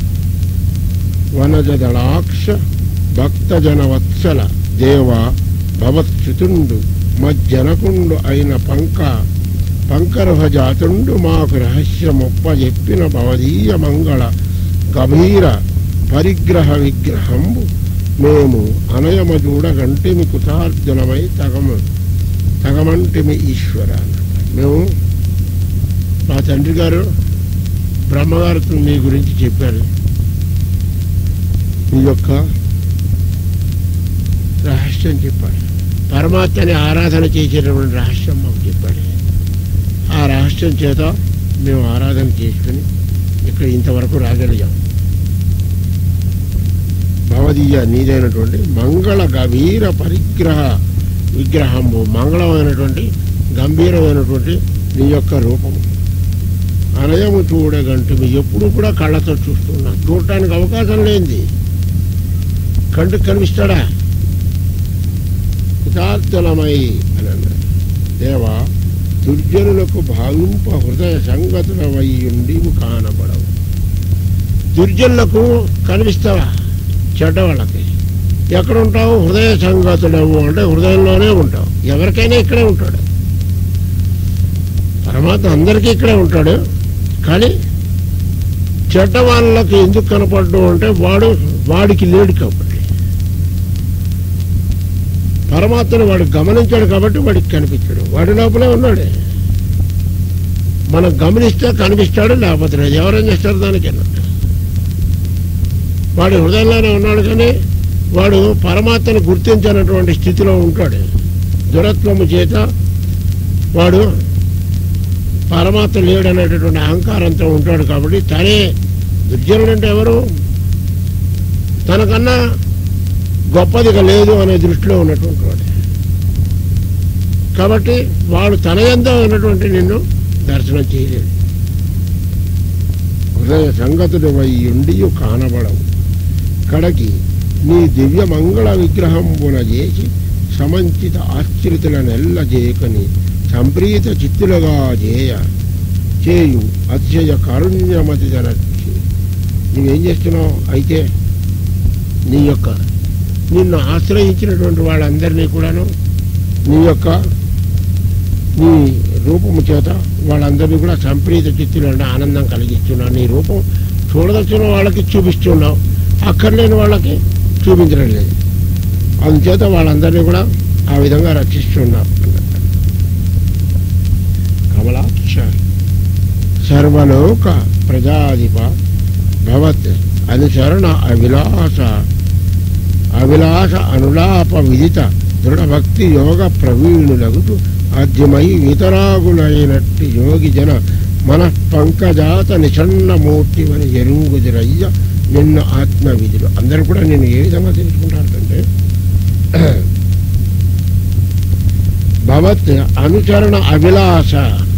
వనజదళాక్ష భక్తజన వత్సల దేవ భవత్సుతుండు మజ్జనకుండు అయిన పంక పంకరభ జాతుండు మాకు రహస్యమొప్ప చెప్పిన భవదీయ మంగళ గభీర పరిగ్రహ విగ్రహంబు మేము అనయమ చూడగంటిమి కుతార్జనమై తగమ తగమంటిమి ఈశ్వర అన్నమాట. మేము మా తండ్రి గారు బ్రహ్మగారు మీ గురించి చెప్పారు మీ యొక్క రహస్యం చెప్పాడు పరమాత్మని ఆరాధన చేసేటటువంటి రహస్యం మాకు చెప్పాడు ఆ రహస్యం చేత మేము ఆరాధన చేసుకుని ఇక్కడ ఇంతవరకు రాగలిగాం భవదీయ నీదైనటువంటి మంగళ గభీర పరిగ్రహ విగ్రహము మంగళమైనటువంటి గంభీరమైనటువంటి నీ యొక్క రూపము అనయము చూడగంటు ఎప్పుడు కూడా కళ్ళతో చూస్తున్నా చూడటానికి అవకాశం లేనిది కంటికి కనిపిస్తాడా కృతార్థులమై అని అన్నాడు దేవా దుర్జనులకు భావింప హృదయ సంగతులవై ఉండి కానబడవు దుర్జనులకు కనిపిస్తావా చెడ్డవాళ్ళకి ఎక్కడ ఉంటావు హృదయ సంగతులవు అంటే హృదయంలోనే ఉంటావు ఎవరికైనా ఇక్కడే ఉంటాడు పరమాత్మ అందరికీ ఇక్కడే ఉంటాడు కానీ చెడ్డ వాళ్ళకి ఎందుకు కనపడడం అంటే వాడు వాడికి లేడు కాబట్టి పరమాత్మను వాడు గమనించాడు కాబట్టి వాడికి కనిపించాడు వాడి లోపలే ఉన్నాడే మనం గమనిస్తే కనిపిస్తాడు లేకపోతే లేదు ఎవరేం చేస్తారు దానికి వాడి హృదయంలోనే ఉన్నాడు కానీ వాడు పరమాత్మను గుర్తించినటువంటి స్థితిలో ఉంటాడు దురత్వము చేత వాడు పరమాత్మ లేడు అనేటటువంటి అహంకారంతో ఉంటాడు కాబట్టి తనే దుర్జనుడు అంటే ఎవరు తనకన్నా గొప్పదిగా లేదు అనే దృష్టిలో ఉన్నటువంటి వాడు కాబట్టి వాడు తన ఎంతో ఉన్నటువంటి నిన్ను దర్శనం చేయలేడు హృదయ సంగతుడు వై ఉండి కానబడవు కడకి నీ దివ్య మంగళ విగ్రహంబున చేసి సమంచిత ఆశ్రితుల నెల్ల చేయకని సంప్రీత చిత్తులుగా చేయ చేయు అతిశయ కారుణ్యమతి జనచ్చి నువ్వేం చేస్తున్నావు అయితే నీ యొక్క నిన్ను ఆశ్రయించినటువంటి వాళ్ళందరినీ కూడాను నీ యొక్క నీ రూపము చేత వాళ్ళందరినీ కూడా సంప్రీత చిత్తులు అంటే ఆనందం కలిగిస్తున్నావు నీ రూపం చూడదచ్చిన వాళ్ళకి చూపిస్తున్నావు అక్కర్లేని వాళ్ళకి చూపించడం లేదు అందుచేత వాళ్ళందరినీ కూడా ఆ విధంగా రక్షిస్తున్నావు అన్నట్టు కమలాక్ష సర్వలోక ప్రజాధిప భవత్ అనుసరణ అవిలాస అవిలాస అనులాప విదిత దృఢభక్తి యోగ ప్రవీణులగుతూ ఆద్యమై వితరాగులైనట్టి యోగి జన మన పంకజాత నిషన్న మూర్తివని ఎరుంగుదిరయ్య నిన్ను ఆత్మ విధులు అందరూ కూడా నేను ఏ విధంగా తెలుసుకుంటారంటే భవత్ అనుచరణ అభిలాష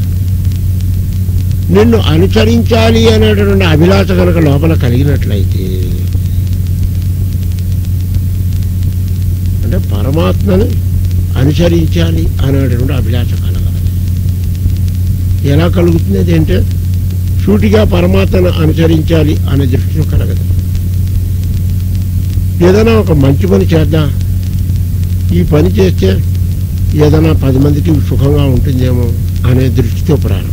నిన్ను అనుసరించాలి అనేటటువంటి అభిలాష కనుక లోపల కలిగినట్లయితే అంటే పరమాత్మని అనుసరించాలి అనేటటువంటి అభిలాష కలగాలి ఎలా కలుగుతుంది అదేంటే సూటిగా పరమాత్మను అనుసరించాలి అనే దృష్టిలో కలగదు ఏదైనా ఒక మంచి పని చేద్దాం ఈ పని చేస్తే ఏదైనా పది మందికి సుఖంగా ఉంటుందేమో అనే దృష్టితో ప్రారంభం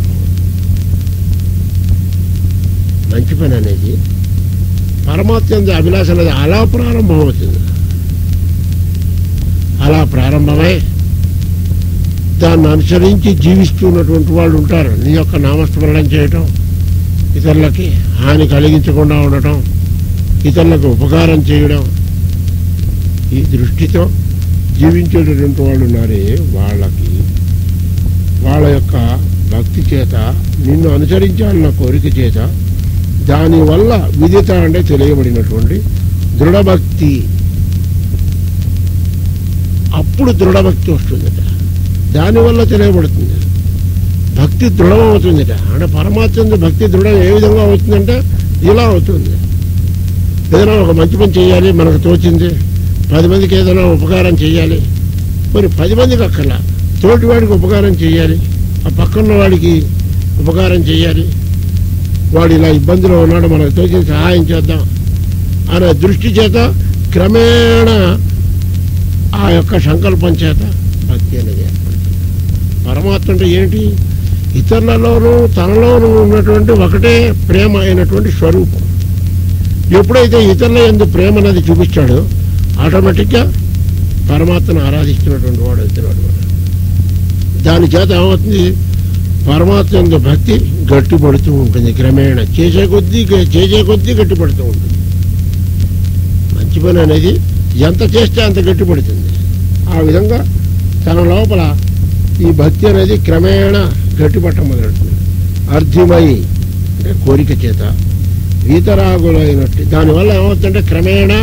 మంచి పని అనేది పరమాత్మ అభిలాష అనేది అలా ప్రారంభమవుతుంది అలా ప్రారంభమై దాన్ని అనుసరించి జీవిస్తున్నటువంటి వాళ్ళు ఉంటారు నీ యొక్క నామస్మరణం చేయటం ఇతరులకి హాని కలిగించకుండా ఉండటం ఇతరులకు ఉపకారం చేయడం ఈ దృష్టితో జీవించేటటువంటి వాళ్ళు ఉన్నారే వాళ్ళకి వాళ్ళ యొక్క భక్తి చేత నిన్ను అనుసరించాలన్న కోరిక చేత దానివల్ల విదిత అంటే తెలియబడినటువంటి దృఢభక్తి అప్పుడు దృఢభక్తి వస్తుందట దానివల్ల తెలియబడుతుంది భక్తి దృఢమవుతుందట అంటే పరమాత్మ భక్తి దృఢం ఏ విధంగా అవుతుందంటే ఇలా అవుతుంది ఏదైనా ఒక మంచి పని చేయాలి మనకు తోచింది పది మందికి ఏదైనా ఉపకారం చేయాలి మరి పది మందికి అక్కర్లా తోటి వాడికి ఉపకారం చేయాలి ఆ పక్కన్న వాడికి ఉపకారం చేయాలి వాడు ఇలా ఇబ్బందిలో ఉన్నాడు మనకు తోచిన సహాయం చేద్దాం అనే దృష్టి చేత క్రమేణా ఆ యొక్క సంకల్పం చేత భక్తి అనేది ఏర్పడుతుంది పరమాత్మ అంటే ఏంటి ఇతరులలోనూ తనలోనూ ఉన్నటువంటి ఒకటే ప్రేమ అయినటువంటి స్వరూపం ఎప్పుడైతే ఇతరుల ఎందు ప్రేమ అనేది చూపించాడో ఆటోమేటిక్గా పరమాత్మను ఆరాధిస్తున్నటువంటి వాడు అవుతున్నాడు వాడు. దాని చేత ఏమవుతుంది పరమాత్మ ఎందు భక్తి గట్టిపడుతూ ఉంటుంది క్రమేణ చేసే కొద్దీ గ- చేసే కొద్దీ గట్టిపడుతూ ఉంటుంది మంచి పని అనేది ఎంత చేస్తే అంత గట్టిపడుతుంది ఆ విధంగా తన లోపల ఈ భక్తి అనేది క్రమేణ గట్టిపట్ట మొదలెడుతుంది అర్ధమై అంటే కోరిక చేత వీతరాగులైనట్టు దానివల్ల ఏమవుతుందంటే క్రమేణా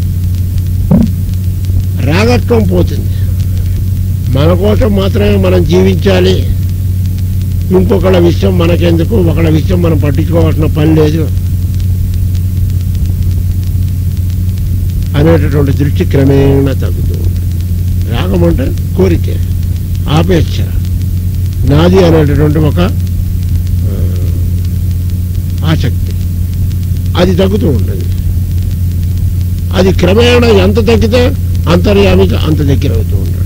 రాగత్వం పోతుంది మన కోసం మాత్రమే మనం జీవించాలి ఇంకొకళ్ళ విషయం మనకెందుకు ఒకళ్ళ విషయం మనం పట్టించుకోవాల్సిన పని లేదు అనేటటువంటి దృష్టి క్రమేణా తగ్గుతూ ఉంటుంది రాగం అంటే కోరిక ఆపేక్ష నాది అనేటటువంటి ఒక ఆ, ఆసక్తి అది తగ్గుతూ ఉంటుంది అది క్రమేణా ఎంత తగ్గితే అంతర్యామికి అంత దగ్గర అవుతూ ఉంటాడు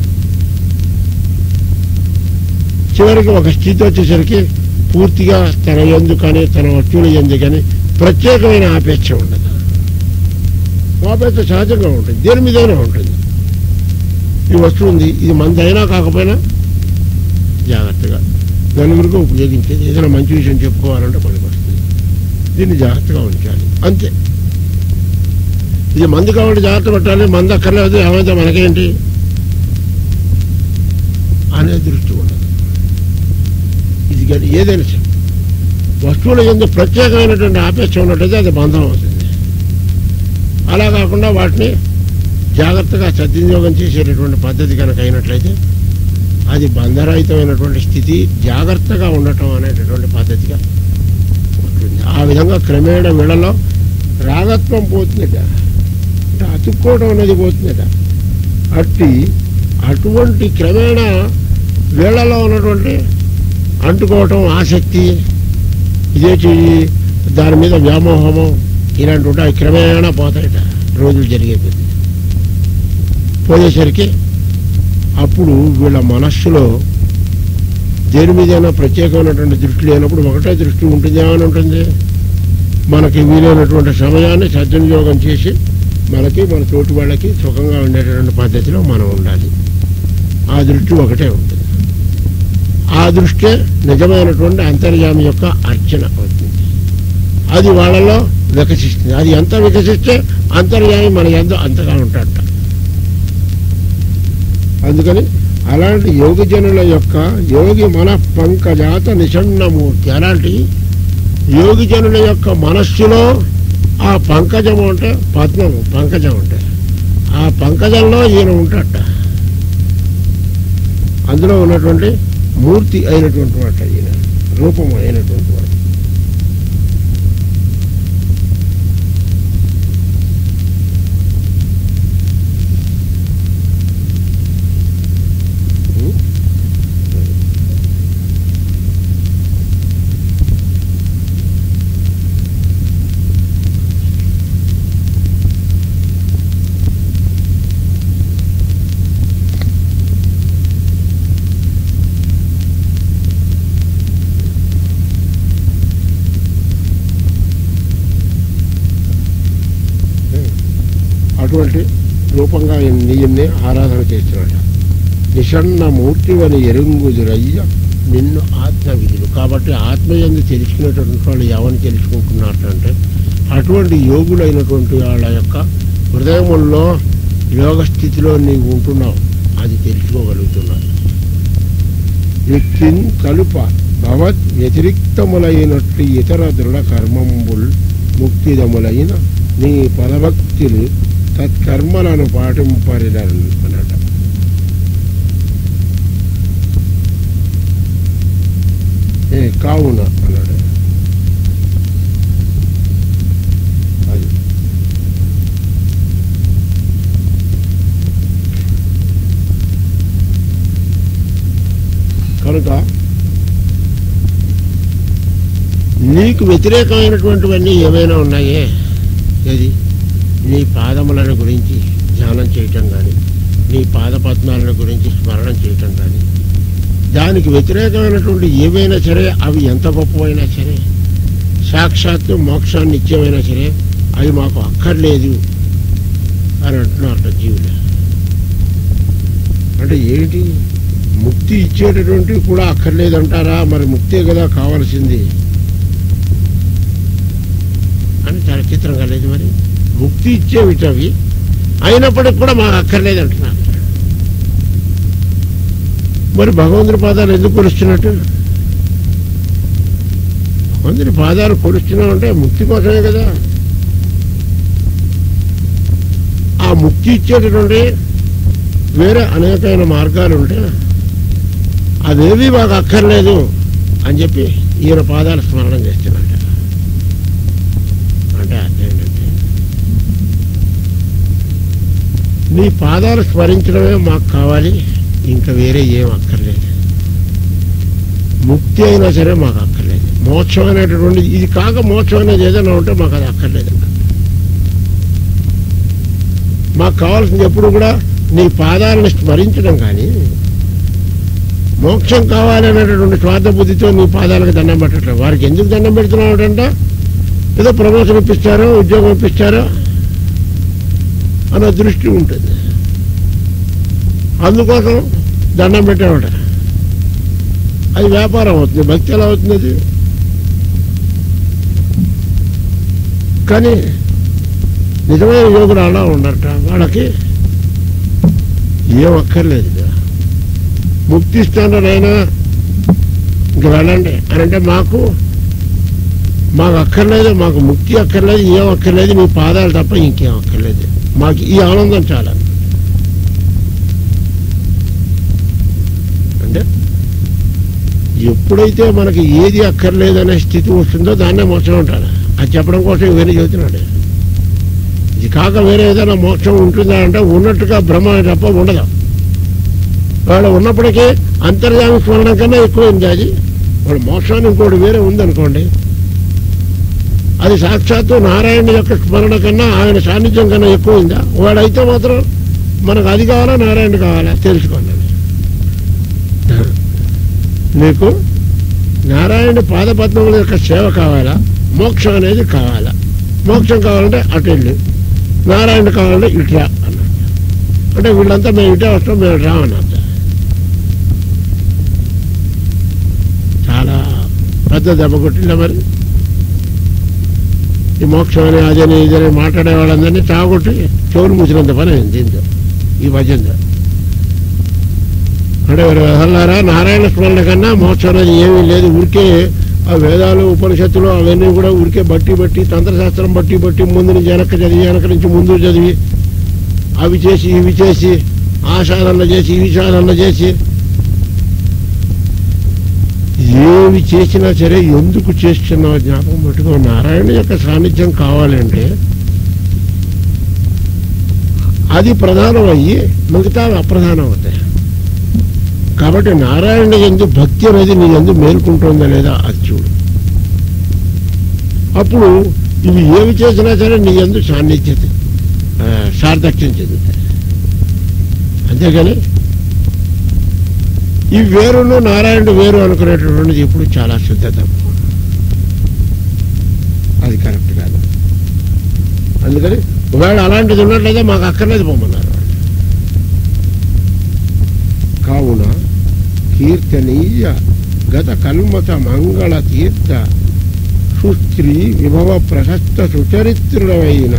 చివరికి ఒక స్థితి వచ్చేసరికి పూర్తిగా తన ఎందు కానీ తన వస్తువుల ఎందు కానీ ప్రత్యేకమైన ఆపేక్ష ఉండదు ఆపేక్ష సహజంగా ఉంటుంది దేని మీదైనా ఉంటుంది ఈ వస్తువు ఉంది ఇది మందైనా కాకపోయినా జాగ్రత్తగా నలుగురికి ఉపయోగించేది ఏదైనా మంచి విషయం చెప్పుకోవాలంటే పనికొస్తుంది దీన్ని జాగ్రత్తగా ఉంచాలి అంతే ఇది మందు కాబట్టి జాగ్రత్త పెట్టాలి మందు అక్కర్లేదు ఏమైతే మనకేంటి అనే దృష్టి ఉండదు ఇది కానీ ఏదైనా సరే వస్తువుల ఎందు ప్రత్యేకమైనటువంటి ఆపేక్ష ఉన్నట్టయితే అది బంధం అవుతుంది అలా కాకుండా వాటిని జాగ్రత్తగా సద్వినియోగం చేసేటటువంటి పద్ధతి కనుక అయినట్లయితే అది బంధరహితమైనటువంటి స్థితి జాగ్రత్తగా ఉండటం అనేటటువంటి పద్ధతిగా ఉంటుంది ఆ విధంగా క్రమేణ వీళ్ళలో రాగత్వం పోతుందట అంటే అతుక్కోవడం అనేది పోతుందట అట్టి అటువంటి క్రమేణ వీళ్ళలో ఉన్నటువంటి అంటుకోవటం ఆసక్తి ఇదే చెయ్యి దాని మీద వ్యామోహము ఇలాంటి ఉంటాయి క్రమేణా పోతాయట రోజులు జరిగే కొద్దీ పోయేసరికి అప్పుడు వీళ్ళ మనస్సులో దేని మీదైనా ప్రత్యేకమైనటువంటి దృష్టి లేనప్పుడు ఒకటే దృష్టి ఉంటుంది ఏమని ఉంటుంది మనకి వీలైనటువంటి సమయాన్ని సద్వినియోగం చేసి మనకి మన తోటి వాళ్ళకి సుఖంగా ఉండేటటువంటి పద్ధతిలో మనం ఉండాలి ఆ దృష్టి ఒకటే ఉంటుంది ఆ దృష్టే నిజమైనటువంటి అంతర్యామి యొక్క అర్చన అవుతుంది అది వాళ్ళలో వికసిస్తుంది అది ఎంత వికసిస్తే అంతర్యామి మన ఎంతో అంతగా ఉంటాడట అందుకని అలాంటి యోగి జనుల యొక్క యోగి మన పంకజాత నిషణ్ణమూర్తి అలాంటి యోగి జనుల యొక్క మనస్సులో ఆ పంకజం అంటే పద్మం పంకజం అంటే ఆ పంకజంలో ఈయన ఉంటాట అందులో ఉన్నటువంటి మూర్తి అయినటువంటి వాట ఈయన రూపం అయినటువంటి వాడు అటువంటి రూపంగా నీయన్నే ఆరాధన చేస్తున్నాడు నిషన్న మూర్తివని ఎరుంగుదురయ్య నిన్ను ఆత్మ విధులు కాబట్టి ఆత్మ ఎందు తెలుసుకునేటువంటి వాళ్ళు ఎవరిని తెలుసుకుంటున్నట్టు అటువంటి యోగులైనటువంటి వాళ్ళ యొక్క హృదయముల్లో యోగ స్థితిలో నీవు ఉంటున్నావు అది తెలుసుకోగలుగుతున్నావు వ్యక్తిన్ కలుప భవత్ వ్యతిరిక్తములైనట్లు ఇతర దృఢ కర్మంబుల్ ముక్తిదములైన నీ పదభక్తులు తత్కర్మలను పాటింపరిదరు అన్నట ఏ కావున అన్నాడు అది కనుక నీకు వ్యతిరేకమైనటువంటివన్నీ ఏమైనా ఉన్నాయే ఏది నీ పాదములను గురించి ధ్యానం చేయటం కానీ నీ పాదపద్మాలను గురించి స్మరణం చేయటం కానీ దానికి వ్యతిరేకమైనటువంటి ఏవైనా సరే అవి ఎంత గొప్పవైనా సరే సాక్షాత్తు మోక్షాన్ని నిత్యమైనా సరే అవి మాకు అక్కర్లేదు అని అంటున్నారు జీవులు అంటే ఏంటి ముక్తి ఇచ్చేటటువంటివి కూడా అక్కర్లేదంటారా మరి ముక్తే కదా కావాల్సింది అని చాలా చిత్రంగా లేదు మరి ముక్తి ఇచ్చేవి అవి అయినప్పటికి కూడా మాకు అక్కర్లేదు అంటున్నారు మరి భగవంతుని పాదాలు ఎందుకు కొలుస్తున్నట్టు భగవంతుని పాదాలు కొలుస్తున్నాం అంటే ముక్తి కోసమే కదా ఆ ముక్తి ఇచ్చేటటువంటి వేరే అనేకమైన మార్గాలు ఉంటే అవేవి మాకు అక్కర్లేదు అని చెప్పి ఈయన పాదాలు స్మరణం చేస్తున్నట్ట అంటే అర్థం ఏంటంటే నీ పాదాలు స్మరించడమే మాకు కావాలి ఇంకా వేరే ఏం అక్కర్లేదు ముక్తి అయినా సరే మాకు అక్కర్లేదు మోక్షం అనేటటువంటి ఇది కాక మోక్షం అనేది ఏదైనా ఉంటే మాకు అది అక్కర్లేదు మాకు కావాల్సింది ఎప్పుడు కూడా నీ పాదాలను స్మరించడం కానీ మోక్షం కావాలనేటటువంటి స్వార్థ బుద్ధితో నీ పాదాలకు దండం పెట్టట్లేదు వారికి ఎందుకు దండం పెడుతున్నావు అంటే ఏదో ప్రమోషన్ ఇప్పిస్తారో ఉద్యోగం ఇప్పిస్తారో అన్న దృష్టి ఉంటుంది అందుకోసం దండం పెట్టేవాడ అది వ్యాపారం అవుతుంది భక్తి ఎలా అవుతుంది అది కానీ నిజమైన యోగులు అలా ఉండరట వాళ్ళకి ఏం అక్కర్లేదు ఇక. ముక్తి ఇస్తాను నాయనా ఇంక వెళ్ళండి అని అంటే మాకు మాకు అక్కర్లేదు మాకు ముక్తి అక్కర్లేదు ఏం అక్కర్లేదు మీ పాదాలు తప్ప ఇంకేం అక్కర్లేదు మాకు ఈ ఆనందం చాలా అంటే ఎప్పుడైతే మనకి ఏది అక్కర్లేదనే స్థితి వస్తుందో దాన్నే మోక్షం ఉంటాడు అది చెప్పడం కోసం ఇవన్నీ చెబుతున్నాడు ఇది కాక వేరే ఏదైనా మోక్షం ఉంటుందా అంటే ఉన్నట్టుగా బ్రహ్మ తప్ప ఉండదు వాడు ఉన్నప్పటికీ అంతర్యామి స్మరణ కన్నా ఎక్కువ ఉంది అది వాడు మోక్షాన్ని ఇంకోటి వేరే ఉందనుకోండి అది సాక్షాత్తు నారాయణ యొక్క స్మరణ కన్నా ఆయన సాన్నిధ్యం కన్నా ఎక్కువ ఉందా వాడైతే మాత్రం మనకు అది కావాలా నారాయణ కావాలా తెలుసుకోండి నీకు నారాయణ పాదపద్మముల యొక్క సేవ కావాలా మోక్షం అనేది కావాలా మోక్షం కావాలంటే అటు వెళ్ళు నారాయణ కావాలంటే ఇటు రా అన్నాడు అంటే వీళ్ళంతా మేము ఇటే వస్తాం మేము రా అన్నది చాలా పెద్ద దెబ్బ కొట్టిందా మరి ఈ మోక్షం అని అదని ఇదని మాట్లాడే వాళ్ళందరినీ చాగొట్టి చెవులు మూసినంత పని అయింది దీంతో ఈ భజంతో అంటే వారు వెళ్ళారా నారాయణ స్మరణ కన్నా మోక్షం అనేది ఏమీ లేదు ఊరికే ఆ వేదాలు ఉపనిషత్తులు అవన్నీ కూడా ఉరికే బట్టి బట్టి తంత్రశాస్త్రం బట్టి బట్టి ముందు నుంచి వెనక్కి చదివి వెనక నుంచి ముందు చదివి అవి చేసి ఇవి చేసి ఆ సాధన చేసి ఇవి సాధన చేసి ఏవి చేసినా సరే ఎందుకు చేస్తున్నావు జ్ఞాపకం పెట్టుకో నారాయణ యొక్క సాన్నిధ్యం కావాలంటే అది ప్రధానం అయ్యి మిగతా అప్రధానం అవుతాయి కాబట్టి నారాయణ ఎందు భక్తి అనేది నీ ఎందు మేల్కుంటుందా లేదా అది చూడు అప్పుడు ఇవి ఏమి చేసినా సరే నీ ఎందు సాన్నిధ్యత ఆ, సార్థక్యం చెందుతాయి అంతేగాని ఈ వేరును నారాయణుడు వేరు అనుకునేటటువంటిది ఇప్పుడు చాలా శుద్ధ తప్పు అది కరెక్ట్ కాదు అందుకని ఒకవేళ అలాంటిది ఉన్నట్లయితే మాకు అక్కర్లేదు పొమ్మన్నారు వాళ్ళు. కావున కీర్తనీయ గత కల్మత మంగళ తీర్థ సుస్త్రీ విభవ ప్రశస్త సుచరిత్రుడమైన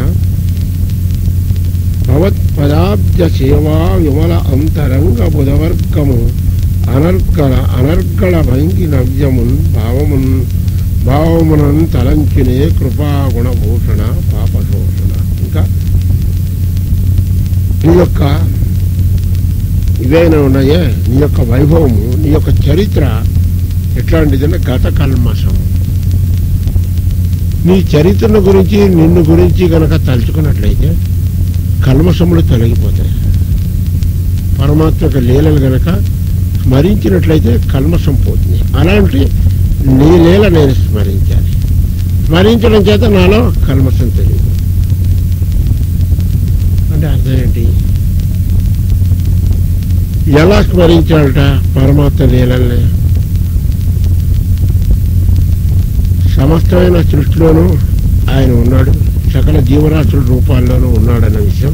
భవత్పదాబ్జ సేవా విమల అంతరంగ బుధవర్గము అనర్గళ అనర్గళ భంగి నవ్యమున్ భావమున్ భావమునన్ తలంచినే కృపాగుణ భూషణ పాపశోషణ ఇంకా నీ యొక్క ఇవైనా ఉన్నాయే నీ యొక్క వైభవము నీ యొక్క చరిత్ర ఎట్లాంటిదంటే గత కల్మషం నీ చరిత్రను గురించి నిన్ను గురించి గనక తలుచుకున్నట్లయితే కల్మషములు తొలగిపోతాయి పరమాత్మ యొక్క లీలలు గనక స్మరించినట్లయితే కల్మషం పోతుంది అలాంటి నీ లీల నేను స్మరించాలి స్మరించడం చేత నాలో కల్మషం తెలియదు అంటే అర్థం ఏంటి ఎలా స్మరించాలట పరమాత్మ లీలల్ని సమస్తమైన సృష్టిలోనూ ఆయన ఉన్నాడు సకల జీవరాశుల రూపాల్లోనూ ఉన్నాడన్న విషయం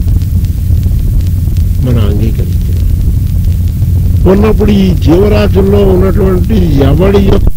మనం అంగీకరిస్తున్నాం ఉన్నప్పుడు ఈ జీవరాశుల్లో ఉన్నటువంటి ఎవడి యొక్క